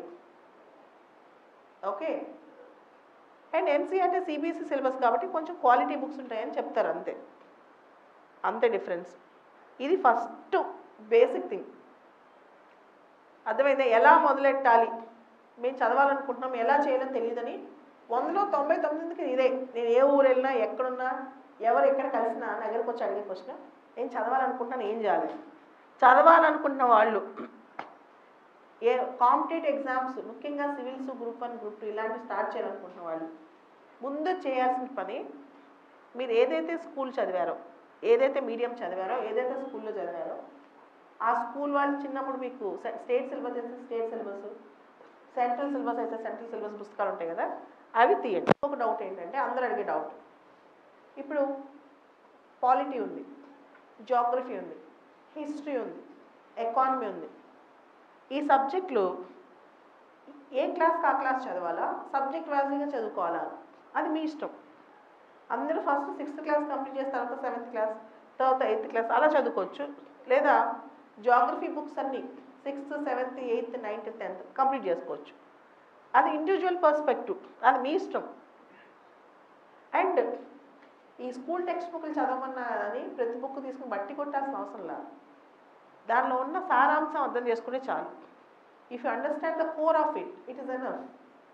okay and NCERT CBSE syllabus కాబట్టి కొంచెం క్వాలిటీ బుక్స్ ఉంటాయని చెప్తారు అంతే అంతే డిఫరెన్స్ ఇది ఫస్ట్ బేసిక్ థింగ్ అర్థమైందా ఎలా మొదలెట్టాలి మేము చదవాలనుకుంటున్నాం ఎలా చేయాలో తెలియదని వందలో తొంభై తొమ్మిదికి ఇదే నేను ఏ ఊరు వెళ్ళినా ఎక్కడున్నా ఎవరు ఎక్కడ కలిసినా నా దగ్గరకు వచ్చి అడిగే క్వశ్చన్ నేను చదవాలనుకుంటున్నాను ఏం చేయాలి చదవాలనుకుంటున్న వాళ్ళు ఏ కాంపిటేటివ్ ఎగ్జామ్స్ ముఖ్యంగా civils group one group two ఇలాంటివి స్టార్ట్ చేయాలనుకుంటున్న వాళ్ళు ముందు చేయాల్సిన పని మీరు ఏదైతే స్కూల్ చదివారో ఏదైతే మీడియం చదివారో ఏదైతే స్కూల్లో చదివారో ఆ స్కూల్ వాళ్ళు చిన్నప్పుడు మీకు స్టేట్ సిలబస్ అయితే స్టేట్ సిలబస్ సెంట్రల్ సిలబస్ అయితే సెంట్రల్ సిలబస్ పుస్తకాలు ఉంటాయి కదా అవి తీయండి ఒక డౌట్ ఏంటంటే అందరూ అడిగే డౌట్ ఇప్పుడు పాలిటీ ఉంది జాగ్రఫీ ఉంది హిస్టరీ ఉంది ఎకానమీ ఉంది ఈ సబ్జెక్టులు ఏ క్లాస్కి ఆ క్లాస్ చదవాలా సబ్జెక్ట్ వైజ్గా చదువుకోవాలా అది మీ ఇష్టం అందరూ ఫస్ట్ సిక్స్త్ క్లాస్ కంప్లీట్ చేసిన తర్వాత సెవెంత్ క్లాస్ తర్వాత ఎయిత్ క్లాస్ అలా చదువుకోవచ్చు లేదా జాగ్రఫీ బుక్స్ అన్నీ sixth seventh eighth ninth tenth complete చేసుకోవచ్చు అది ఇండివిజువల్ పర్స్పెక్టివ్ అది మీ ఇష్టం అండ్ ఈ స్కూల్ టెక్స్ట్ బుక్లు చదవమన్నా అని ప్రతి బుక్ తీసుకుని బట్టి కొట్టాల్సిన అవసరం లేదు దానిలో ఉన్న సారాంశం అర్థం చేసుకునే చాలు if you understand the core of it it is enough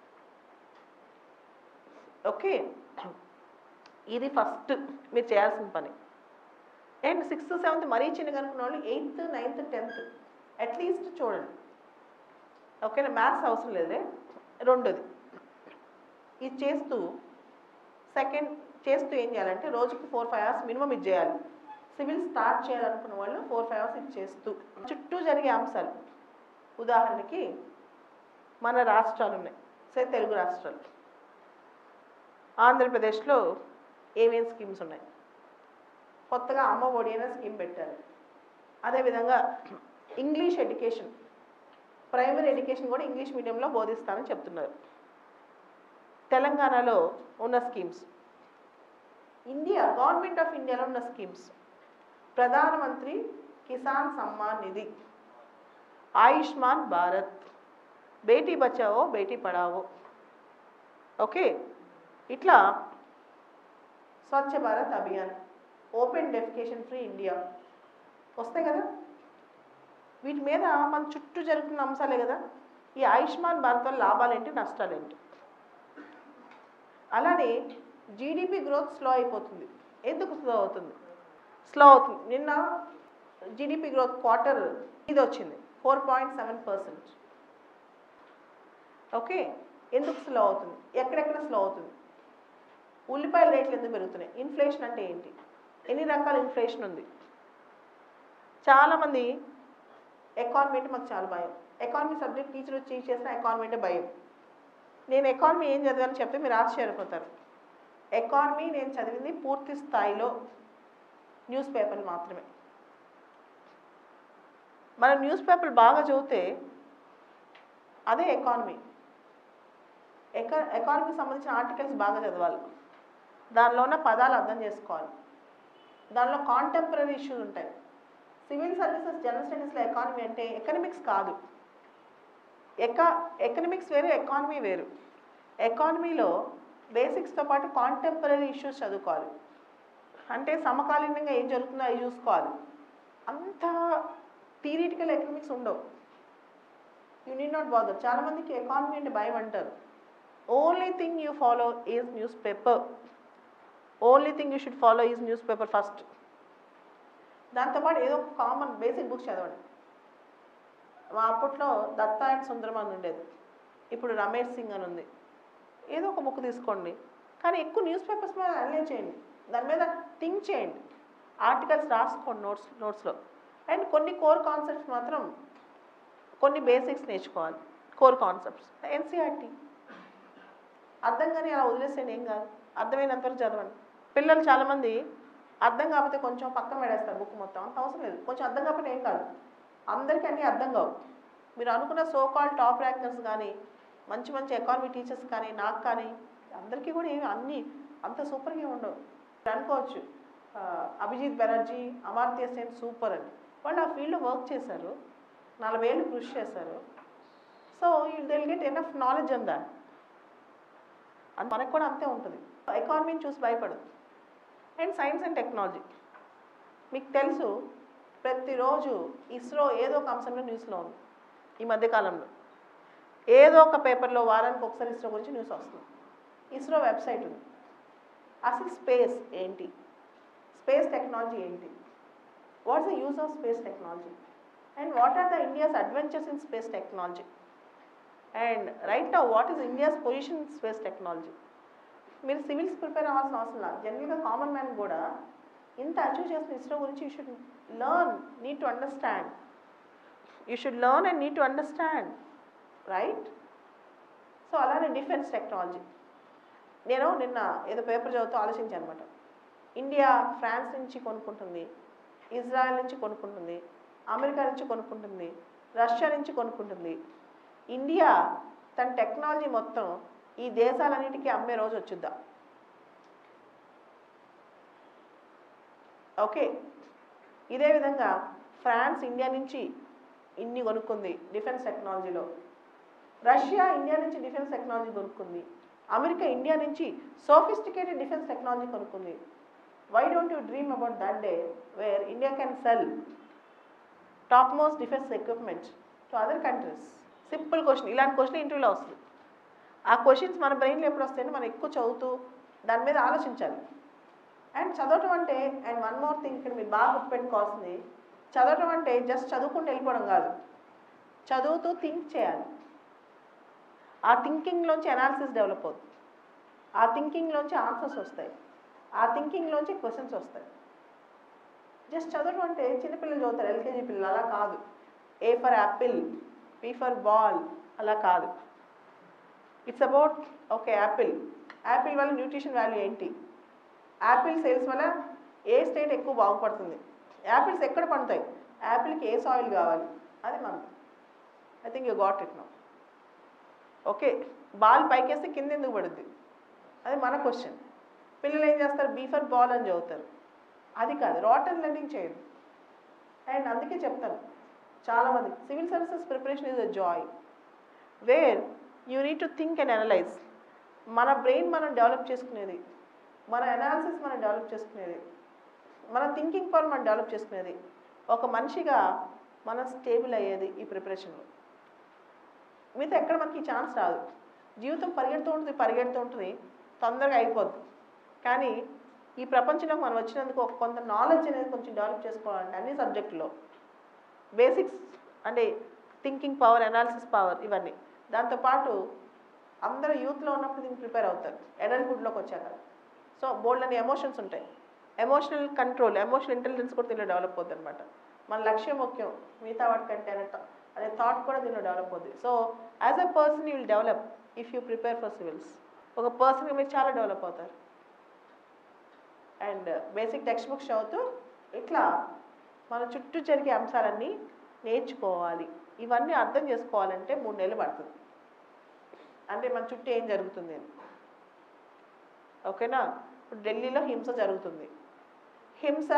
okay ఇది ఫస్ట్ మీరు చేయాల్సిన పని అండ్ సిక్స్త్ సెవెంత్ మరీ చిన్నగా అనుకున్న వాళ్ళు ఎయిత్ నైన్త్ టెన్త్ అట్లీస్ట్ చూడండి ఓకేనా మ్యాథ్స్ అవసరం లేదే రెండోది ఇది చేస్తూ సెకండ్ చేస్తూ ఏం చేయాలంటే రోజుకి ఫోర్ ఫైవ్ అవర్స్ మినిమం ఇది చేయాలి సివిల్ స్టార్ట్ చేయాలనుకున్న వాళ్ళు ఫోర్ ఫైవ్ అవర్స్ ఇది చేస్తూ చుట్టూ జరిగే అంశాలు ఉదాహరణకి మన రాష్ట్రాలు ఉన్నాయి సరే తెలుగు రాష్ట్రాలు ఆంధ్రప్రదేశ్లో ఏమేం స్కీమ్స్ ఉన్నాయి కొత్తగా అమ్మ ఒడి అనే స్కీమ్ పెట్టారు అదేవిధంగా ఇంగ్లీష్ ఎడ్యుకేషన్ ప్రైమరీ ఎడ్యుకేషన్ కూడా ఇంగ్లీష్ మీడియంలో బోధిస్తానని చెప్తున్నారు తెలంగాణలో ఉన్న స్కీమ్స్ ఇండియా గవర్నమెంట్ ఆఫ్ ఇండియాలో ఉన్న స్కీమ్స్ ప్రధానమంత్రి కిసాన్ సమ్మాన్ నిధి ఆయుష్మాన్ భారత్ బేటీ బచావో బేటీ పడావో ఓకే ఇట్లా Swachh Bharat Abhiyan open defecation free India వస్తాయి కదా వీటి మీద మన చుట్టూ జరుగుతున్న అంశాలే కదా ఈ ఆయుష్మాన్ భారత్ వల్ల లాభాలు ఏంటి నష్టాలు ఏంటి అలానే జీడిపి గ్రోత్ స్లో అయిపోతుంది ఎందుకు స్లో అవుతుంది స్లో అవుతుంది నిన్న జీడిపి గ్రోత్ క్వార్టర్ ఇది వచ్చింది four point seven percent okay ఎందుకు స్లో అవుతుంది ఎక్కడెక్కడ స్లో అవుతుంది ఉల్లిపాయల రేట్లు ఎందుకు పెరుగుతున్నాయి ఇన్ఫ్లేషన్ అంటే ఏంటి ఎన్ని రకాల ఇన్ఫ్లేషన్ ఉంది చాలామంది ఎకానమీ అంటే మాకు చాలా భయం ఎకానమీ సబ్జెక్ట్ టీచర్ వచ్చి చేసిన ఎకానమీ అంటే భయం నేను ఎకానమీ ఏం చదివాను చెప్తే మీరు ఆశ్చర్యపోతారు ఎకానమీ నేను చదివింది పూర్తి స్థాయిలో న్యూస్ పేపర్లు మాత్రమే మనం న్యూస్ పేపర్లు బాగా చదివితే అదే ఎకానమీ ఎకా ఎకానమీకి సంబంధించిన ఆర్టికల్స్ బాగా చదవాలి దానిలో ఉన్న పదాలు అర్థం చేసుకోవాలి దానిలో కాంటెంపరీ ఇష్యూస్ ఉంటాయి సివిల్ సర్వీసెస్ జనరల్ స్టడీస్లో ఎకానమీ అంటే ఎకనమిక్స్ కాదు ఎకా ఎకనమిక్స్ వేరు ఎకానమీ వేరు ఎకానమీలో బేసిక్స్తో పాటు కాంటెంపరీ ఇష్యూస్ చదువుకోవాలి అంటే సమకాలీనంగా ఏం జరుగుతుందో అవి చూసుకోవాలి అంత థియరిటికల్ ఎకనమిక్స్ ఉండవు యూ నీడ్ నాట్ బాదర్ చాలామందికి ఎకానమీ అంటే భయం అంటారు only thing you follow is news paper only thing you should follow is news paper first దాంతోపాటు ఏదో ఒక కామన్ బేసిక్ బుక్స్ చదవండి మా అప్పట్లో దత్తా అండ్ సుందరం అని ఉండేది ఇప్పుడు రమేష్ సింగ్ అని ఉంది ఏదో ఒక బుక్ తీసుకోండి కానీ ఎక్కువ న్యూస్ పేపర్స్ మీద అనలైజ్ చేయండి దాని మీద థింక్ చేయండి ఆర్టికల్స్ రాసుకోండి నోట్స్ నోట్స్లో అండ్ కొన్ని కోర్ కాన్సెప్ట్స్ మాత్రం కొన్ని బేసిక్స్ నేర్చుకోవాలి కోర్ కాన్సెప్ట్స్ ఎన్సీఆర్టీ అర్థం కానీ అలా వదిలేసేయండి ఏం కాదు అర్థమైనంతవరకు చదవండి పిల్లలు చాలామంది అర్థం కాకపోతే కొంచెం పక్కన పెడేస్తారు బుక్ మొత్తం అంత అవసరం లేదు కొంచెం అర్థం కాకపోతే ఏం కాదు అందరికీ అన్నీ అర్థం కావు మీరు అనుకున్న సో కాల్ టాప్ ర్యాంకర్స్ కానీ మంచి మంచి ఎకానమీ టీచర్స్ కానీ నాకు కానీ అందరికీ కూడా ఏమి అన్నీ అంత సూపర్గా ఏమి ఉండవు మీరు అనుకోవచ్చు ఆ, అభిజిత్ బెనర్జీ అమార్త్య సేన్ సూపర్ అని వాళ్ళు ఆ ఫీల్డ్లో వర్క్ చేశారు నలభై ఏళ్ళు కృషి చేశారు so they'll get enough knowledge అందా అది మనకు కూడా అంతే ఉంటుంది ఎకానమీని చూసి భయపడదు అండ్ సైన్స్ అండ్ టెక్నాలజీ మీకు తెలుసు ప్రతిరోజు ఇస్రో ఏదో ఒక అంశంలో న్యూస్లో ఉంది ఈ మధ్యకాలంలో ఏదో ఒక పేపర్లో వారానికి ఒకసారి ఇస్రో గురించి న్యూస్ వస్తుంది ఇస్రో వెబ్సైట్ ఉంది అసలు స్పేస్ ఏంటి స్పేస్ టెక్నాలజీ ఏంటి what's the use of space technology and what are the India's adventures in space technology and right now what is India's position in space technology మీరు సివిల్స్ ప్రిపేర్ అవ్వాల్సిన అవసరం లేదు జనరల్గా common man కూడా ఇంత achieve చేసిన ఇస్రో గురించి you should learn need to understand you should learn and need to understand right so అలానే డిఫెన్స్ టెక్నాలజీ నేను నిన్న ఏదో పేపర్ చదువుతూ ఆలోచించాను అనమాట ఇండియా ఫ్రాన్స్ నుంచి కొనుక్కుంటుంది ఇజ్రాయెల్ నుంచి కొనుక్కుంటుంది అమెరికా నుంచి కొనుక్కుంటుంది రష్యా నుంచి కొనుక్కుంటుంది ఇండియా తన టెక్నాలజీ మొత్తం ఈ దేశాలన్నిటికీ అమ్మే రోజు వచ్చుద్దా ఓకే ఇదే విధంగా ఫ్రాన్స్ ఇండియా నుంచి ఇన్ని కొనుక్కుంది డిఫెన్స్ టెక్నాలజీలో రష్యా ఇండియా నుంచి డిఫెన్స్ టెక్నాలజీ కొనుక్కుంది అమెరికా ఇండియా నుంచి సోఫిస్టికేటెడ్ డిఫెన్స్ టెక్నాలజీ కొనుక్కుంది why don't you dream about that day where India can sell top most defence equipment to other countries simple question ఇలాంటి question ఇంటర్వ్యూలో వస్తుంది ఆ questions మన బ్రెయిన్లో ఎప్పుడు వస్తాయంటే మనం ఎక్కువ చదువుతూ దాని మీద ఆలోచించాలి అండ్ చదవటం అంటే అండ్ వన్ మోర్ థింగ్ ఇక్కడ మీరు బాగా గుర్తుపెట్టుకోవాల్సింది చదవటం అంటే జస్ట్ చదువుకుంటూ వెళ్ళిపోవడం కాదు చదువుతూ థింక్ చేయాలి ఆ థింకింగ్లోంచి అనాలిసిస్ డెవలప్ అవుతుంది ఆ థింకింగ్లోంచి ఆన్సర్స్ వస్తాయి ఆ థింకింగ్లోంచి క్వశ్చన్స్ వస్తాయి జస్ట్ చదవడం అంటే చిన్నపిల్లలు చదువుతారు ఎల్కేజీ పిల్లలు అలా కాదు A for apple B for ball అలా కాదు it's about okay apple apple వల్ల న్యూట్రిషన్ వాల్యూ ఏంటి యాపిల్ సేల్స్ వల్ల ఏ స్టేట్ ఎక్కువ బాగుపడుతుంది యాపిల్స్ ఎక్కడ పండుతాయి యాపిల్కి ఏ సాయిల్ కావాలి అది మనం I think you got it no okay ball పైకేస్తే కింద ఎందుకు పడుద్ది అది మన క్వశ్చన్ పిల్లలు ఏం చేస్తారు బీఫర్ బాల్ అని చదువుతారు అది కాదు రాటన్ లెర్నింగ్ చేయదు అండ్ అందుకే చెప్తాను చాలామంది civil services preparation is a joy where you need to think and analyse మన బ్రెయిన్ మనం డెవలప్ చేసుకునేది మన అనాలిసిస్ మనం డెవలప్ చేసుకునేది మన థింకింగ్ పవర్ మనం డెవలప్ చేసుకునేది ఒక మనిషిగా మనం స్టేబుల్ అయ్యేది ఈ ప్రిపరేషన్లో మిగతా ఎక్కడ మనకి ఈ ఛాన్స్ రాదు జీవితం పరిగెడుతూ ఉంటుంది పరిగెడుతూ ఉంటుంది తొందరగా అయిపోద్ది కానీ ఈ ప్రపంచంలోకి మనం వచ్చినందుకు ఒక కొంత నాలెడ్జ్ అనేది కొంచెం డెవలప్ చేసుకోవాలంటే అన్ని సబ్జెక్టులో బేసిక్స్ అంటే థింకింగ్ పవర్ అనాలిసిస్ పవర్ ఇవన్నీ దాంతోపాటు అందరూ యూత్లో ఉన్నప్పుడు దీనికి ప్రిపేర్ అవుతారు అడల్ట్హుడ్లోకి వచ్చాక సో బోల్డ్ అనే ఎమోషన్స్ ఉంటాయి ఎమోషనల్ కంట్రోల్ ఎమోషనల్ ఇంటెలిజెన్స్ కూడా దీనిలో డెవలప్ అవుతుంది అనమాట మన లక్ష్యం ముఖ్యం మిగతా వాటికంటే అనే థా- అనే థాట్ కూడా దీనిలో డెవలప్ అవుతుంది so as a person you will develop if you prepare for civils ఒక పర్సన్గా మీరు చాలా డెవలప్ అవుతారు అండ్ బేసిక్ టెక్స్ట్ బుక్స్ చదువుతూ ఇట్లా మన చుట్టూ జరిగే అంశాలన్నీ నేర్చుకోవాలి ఇవన్నీ అర్థం చేసుకోవాలంటే మూడు నెలలు పడుతుంది అంటే మన చుట్టూ ఏం జరుగుతుంది అని ఓకేనా ఇప్పుడు ఢిల్లీలో హింస జరుగుతుంది హింస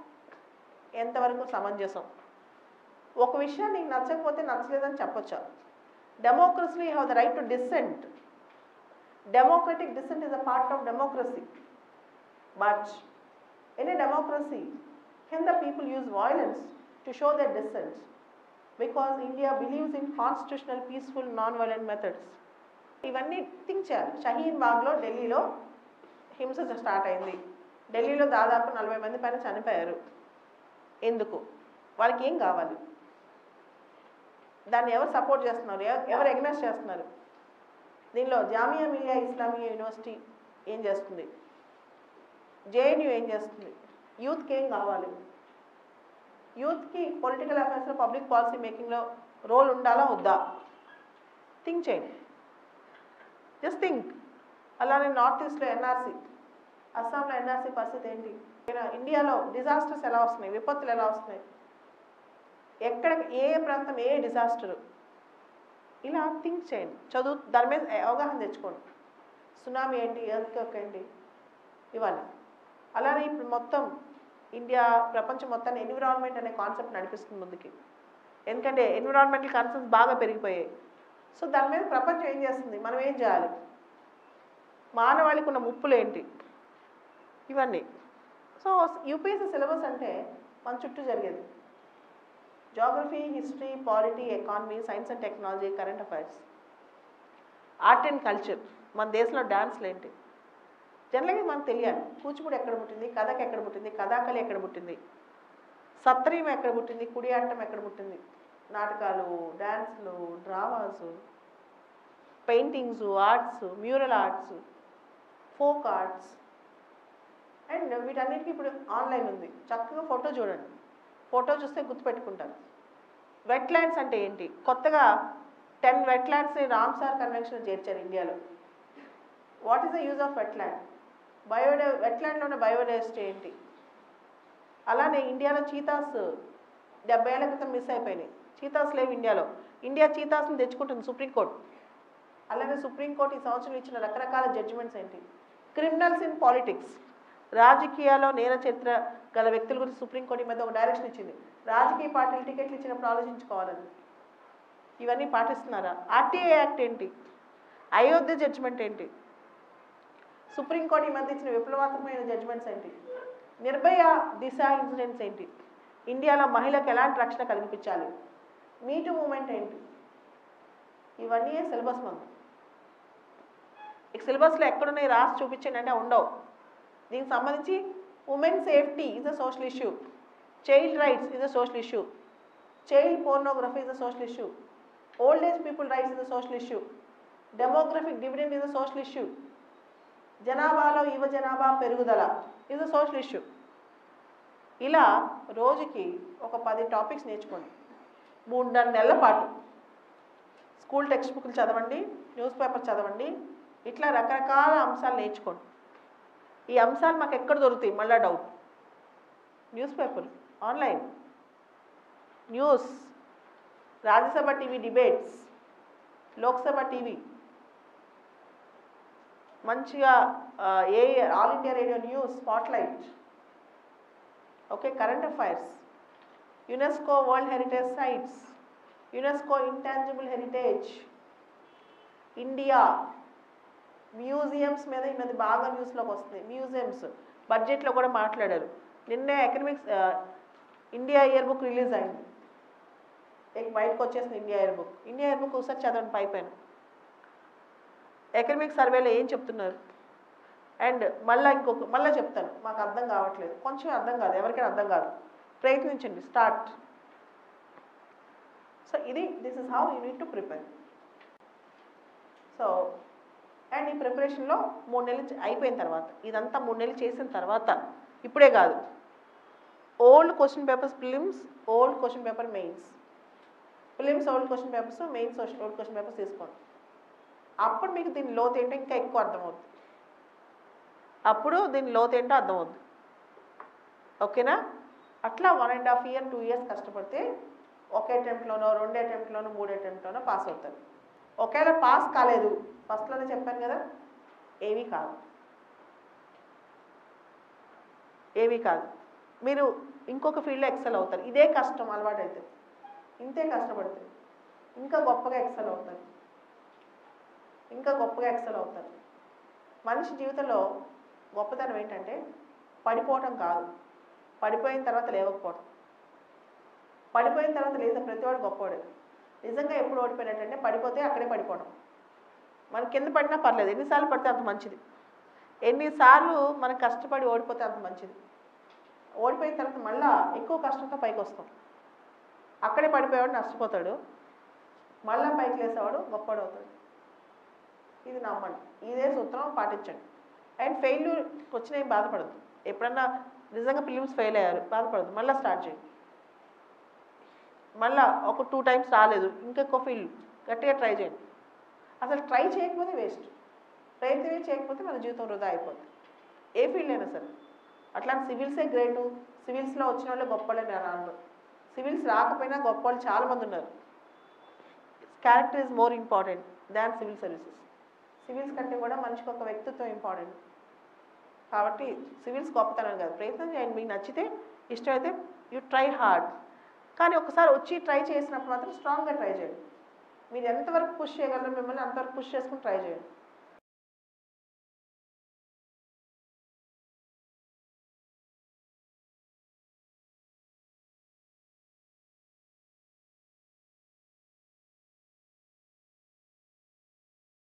ఎంతవరకు సమంజసం ఒక విషయం నీకు నచ్చకపోతే నచ్చలేదని చెప్పొచ్చా democracy have the right to dissent democratic dissent is a part of democracy But in a democracy, can the people use violence to show their dissent? Because India believes in constitutional, peaceful, non-violent methods. ఇవన్నీ think చేయాలి షహీన్ బాగ్లో ఢిల్లీలో హింస start అయింది ఢిల్లీలో దాదాపు నలభై మంది పైన చనిపోయారు ఎందుకు వాళ్ళకి ఏం కావాలి దాన్ని ఎవరు సపోర్ట్ చేస్తున్నారు ఎవ- ఎవరు ఎగ్నెస్ట్ చేస్తున్నారు దీనిలో జామియా మిలియా ఇస్లామియా యూనివర్సిటీ ఏం చేస్తుంది జేఎన్యూ ఏం చేస్తుంది యూత్కి ఏం కావాలి యూత్కి పొలిటికల్ అఫైర్స్లో పబ్లిక్ పాలసీ మేకింగ్లో రోల్ ఉండాలా వద్దా థింక్ చేయండి జస్ట్ థింక్ అలానే నార్త్ ఈస్ట్లో ఎన్ఆర్సీ అస్సాంలో ఎన్ఆర్సీ పరిస్థితి ఏంటి ఇక్కడ ఇండియాలో డిజాస్టర్స్ ఎలా వస్తున్నాయి విపత్తులు ఎలా వస్తున్నాయి ఎక్కడ ఏ ప్రాంతం ఏ డిజాస్టరు ఇలా థింక్ చేయండి చదువు దాని మీద అవగాహన తెచ్చుకోండి సునామీ ఏంటి ఎర్త్క్వేక్ ఏంటి ఇవన్నీ అలానే ఇప్పుడు మొత్తం ఇండియా ప్రపంచం మొత్తాన్ని ఎన్విరాన్మెంట్ అనే కాన్సెప్ట్ నడిపిస్తుంది ముందుకి ఎందుకంటే ఎన్విరాన్మెంటల్ కన్సర్న్స్ బాగా పెరిగిపోయాయి సో దాని మీద ప్రపంచం ఏం చేస్తుంది మనం ఏం చేయాలి మానవాళికి ఉన్న ముప్పులు ఏంటి ఇవన్నీ సో యూపీఎస్సీ సిలబస్ అంటే మన చుట్టూ జరిగేది geography history polity economy science and technology current affairs art and culture మన దేశంలో డాన్స్లు ఏంటి జనరల్గా మనకు తెలియాలి కూచిపూడి ఎక్కడ పుట్టింది కథక్ ఎక్కడ పుట్టింది కథాకళి ఎక్కడ పుట్టింది సత్రయం ఎక్కడ పుట్టింది కుడియాట్టం ఎక్కడ పుట్టింది నాటకాలు డ్యాన్స్లు dramas paintings arts mural arts folk arts and వీటన్నిటికీ ఇప్పుడు ఆన్లైన్ ఉంది చక్కగా ఫోటో చూడండి ఫోటో చూస్తే గుర్తుపెట్టుకుంటారు వెట్లాండ్స్ అంటే ఏంటి కొత్తగా టెన్ వెట్లాండ్స్ని రామ్సార్ కన్వెన్షన్ చేర్చారు ఇండియాలో what is the use of wetland బయోడై వెట్లాండ్లో ఉన్న బయోడైవర్సిటీ ఏంటి అలానే ఇండియాలో చీతాస్ డెబ్బై ఏళ్ళ క్రితం మిస్ అయిపోయినాయి చీతాస్ లేవు ఇండియాలో ఇండియా చీతాస్ని తెచ్చుకుంటుంది సుప్రీంకోర్టు అలానే సుప్రీంకోర్టు ఈ సంవత్సరం ఇచ్చిన రకరకాల జడ్జిమెంట్స్ ఏంటి క్రిమినల్స్ ఇన్ పాలిటిక్స్ రాజకీయాల్లో నేర చరిత్ర గల వ్యక్తుల గురించి సుప్రీంకోర్టు ఈ మధ్య ఒక డైరెక్షన్ ఇచ్చింది రాజకీయ పార్టీలు టికెట్లు ఇచ్చినప్పుడు ఆలోచించుకోవాలని ఇవన్నీ పాటిస్తున్నారా ఆర్టీఐ యాక్ట్ ఏంటి అయోధ్య జడ్జిమెంట్ ఏంటి సుప్రీంకోర్టు ఈ మధ్య ఇచ్చిన విప్లవాత్మకమైన జడ్జిమెంట్స్ ఏంటి నిర్భయ దిశ ఇన్సిడెంట్స్ ఏంటి ఇండియాలో మహిళలకు ఎలాంటి రక్షణ కల్పించాలి మీటు మూమెంట్ ఏంటి ఇవన్నీ సిలబస్ మంది ఇక సిలబస్లో ఎక్కడున్నాయి రాసి చూపించండి అంటే ఉండవు దీనికి సంబంధించి women safety is a social issue child rights is a social issue child pornography is a social issue old age people rights is a social issue demographic dividend is a social issue జనాభాలో యువ జనాభా పెరుగుదల is a social issue ఇలా రోజుకి ఒక పది topics నేర్చుకోండి మూడున్నర నెలల పాటు స్కూల్ టెక్స్ట్ బుక్లు చదవండి న్యూస్ పేపర్ చదవండి ఇట్లా రకరకాల అంశాలు నేర్చుకోండి ఈ అంశాలు మాకు ఎక్కడ దొరుకుతాయి మళ్ళా doubt news paper online news Rajya Sabha TV debates Lok Sabha TV మంచిగా ఆ, ఏ all India radio news spotlight okay current affairs UNESCO world heritage sites UNESCO intangible heritage India museums మీద ఈ మధ్య బాగా న్యూస్లోకి వస్తుంది మ్యూజియంస్ బడ్జెట్లో కూడా మాట్లాడారు నిన్నే economics India year book release అయింది ఇక బయటకు వచ్చేసింది India year book India year book ఒకసారి చదవండి పై పైన ఎకనమిక్ సర్వేలో ఏం చెప్తున్నారు అండ్ మళ్ళీ ఇంకొక మళ్ళీ చెప్తాను మాకు అర్థం కావట్లేదు కొంచెం అర్థం కాదు ఎవరికైనా అర్థం కాదు ప్రయత్నించండి స్టార్ట్ సో ఇది this is how you need to prepare so and ఈ ప్రిపరేషన్లో మూడు నెలలు చే- అయిపోయిన తర్వాత ఇదంతా మూడు నెలలు చేసిన తర్వాత ఇప్పుడే కాదు old question papers prelims old question paper mains prelims old question papers mains old question papers తీసుకోండి అప్పుడు మీకు దీని లోతు ఏంటో ఇంకా ఎక్కువ అర్థమవుతుంది అప్పుడు దీని లోతు ఏంటో అర్థమవుతుంది ఓకేనా అట్లా one and half year two years కష్టపడితే ఒక అటెంప్ట్లోనో రెండు అటెంప్ట్లోనో మూడు అటెంప్ట్లోనో పాస్ అవుతారు ఒకవేళ పాస్ కాలేదు ఫస్ట్లోనే చెప్పాను కదా ఏమీ కాదు ఏమీ కాదు మీరు ఇంకొక ఫీల్డ్లో ఎక్సెల్ అవుతారు ఇదే కష్టం అలవాటు అయితే ఇంతే కష్టపడితే ఇంకా గొప్పగా ఎక్సెల్ అవుతారు ఇంకా గొప్పగా ఎక్సెల్ అవుతారు మనిషి జీవితంలో గొప్పతనం ఏంటంటే పడిపోవటం కాదు పడిపోయిన తర్వాత లేవకపోవడం పడిపోయిన తర్వాత లేచిన ప్రతివాడు గొప్పవాడు నిజంగా ఎప్పుడు ఓడిపోయినట్టంటే పడిపోతే అక్కడే పడిపోవడం మనం కింద పడినా పర్లేదు ఎన్నిసార్లు పడితే అంత మంచిది ఎన్నిసార్లు మనం కష్టపడి ఓడిపోతే అంత మంచిది ఓడిపోయిన తర్వాత మళ్ళా ఎక్కువ కష్టంతో పైకి వస్తాం అక్కడే పడిపోయేవాడు నష్టపోతాడు మళ్ళా పైకి లేసేవాడు గొప్పవాడు అవుతాడు ఇది నమ్మండి ఇదే సూత్రం పాటించండి అండ్ ఫెయిల్యూర్ వచ్చిన ఏం బాధపడదు ఎప్పుడన్నా నిజంగా ఫిలిమ్స్ ఫెయిల్ అయ్యారు బాధపడదు మళ్ళీ స్టార్ట్ చేయండి మళ్ళా ఒక టూ టైమ్స్ రాలేదు ఇంకెక్కువ ఫీల్డ్ గట్టిగా ట్రై చేయండి అసలు ట్రై చేయకపోతే వేస్ట్ ప్రయత్నమే చేయకపోతే మన జీవితం వృధా అయిపోతుంది ఏ ఫీల్డ్ అయినా సరే అట్లాంటి సివిల్సే గ్రేటు సివిల్స్లో వచ్చిన వాళ్ళు గొప్ప వాళ్ళని నేను అనను సివిల్స్ రాకపోయినా గొప్ప వాళ్ళు చాలామంది ఉన్నారు character is more important than civil services civils కంటే కూడా మనిషికి ఒక వ్యక్తిత్వం ఇంపార్టెంట్ కాబట్టి సివిల్స్ గొప్పతనం కాదు ప్రయత్నం చేయండి మీకు నచ్చితే ఇష్టమైతే యూ ట్రై హార్డ్ కానీ ఒకసారి వచ్చి ట్రై చేసినప్పుడు మాత్రం స్ట్రాంగ్గా ట్రై చేయండి మీరు ఎంతవరకు పుష్ చేయగలరో మిమ్మల్ని అంతవరకు పుష్ చేసుకుని ట్రై చేయండి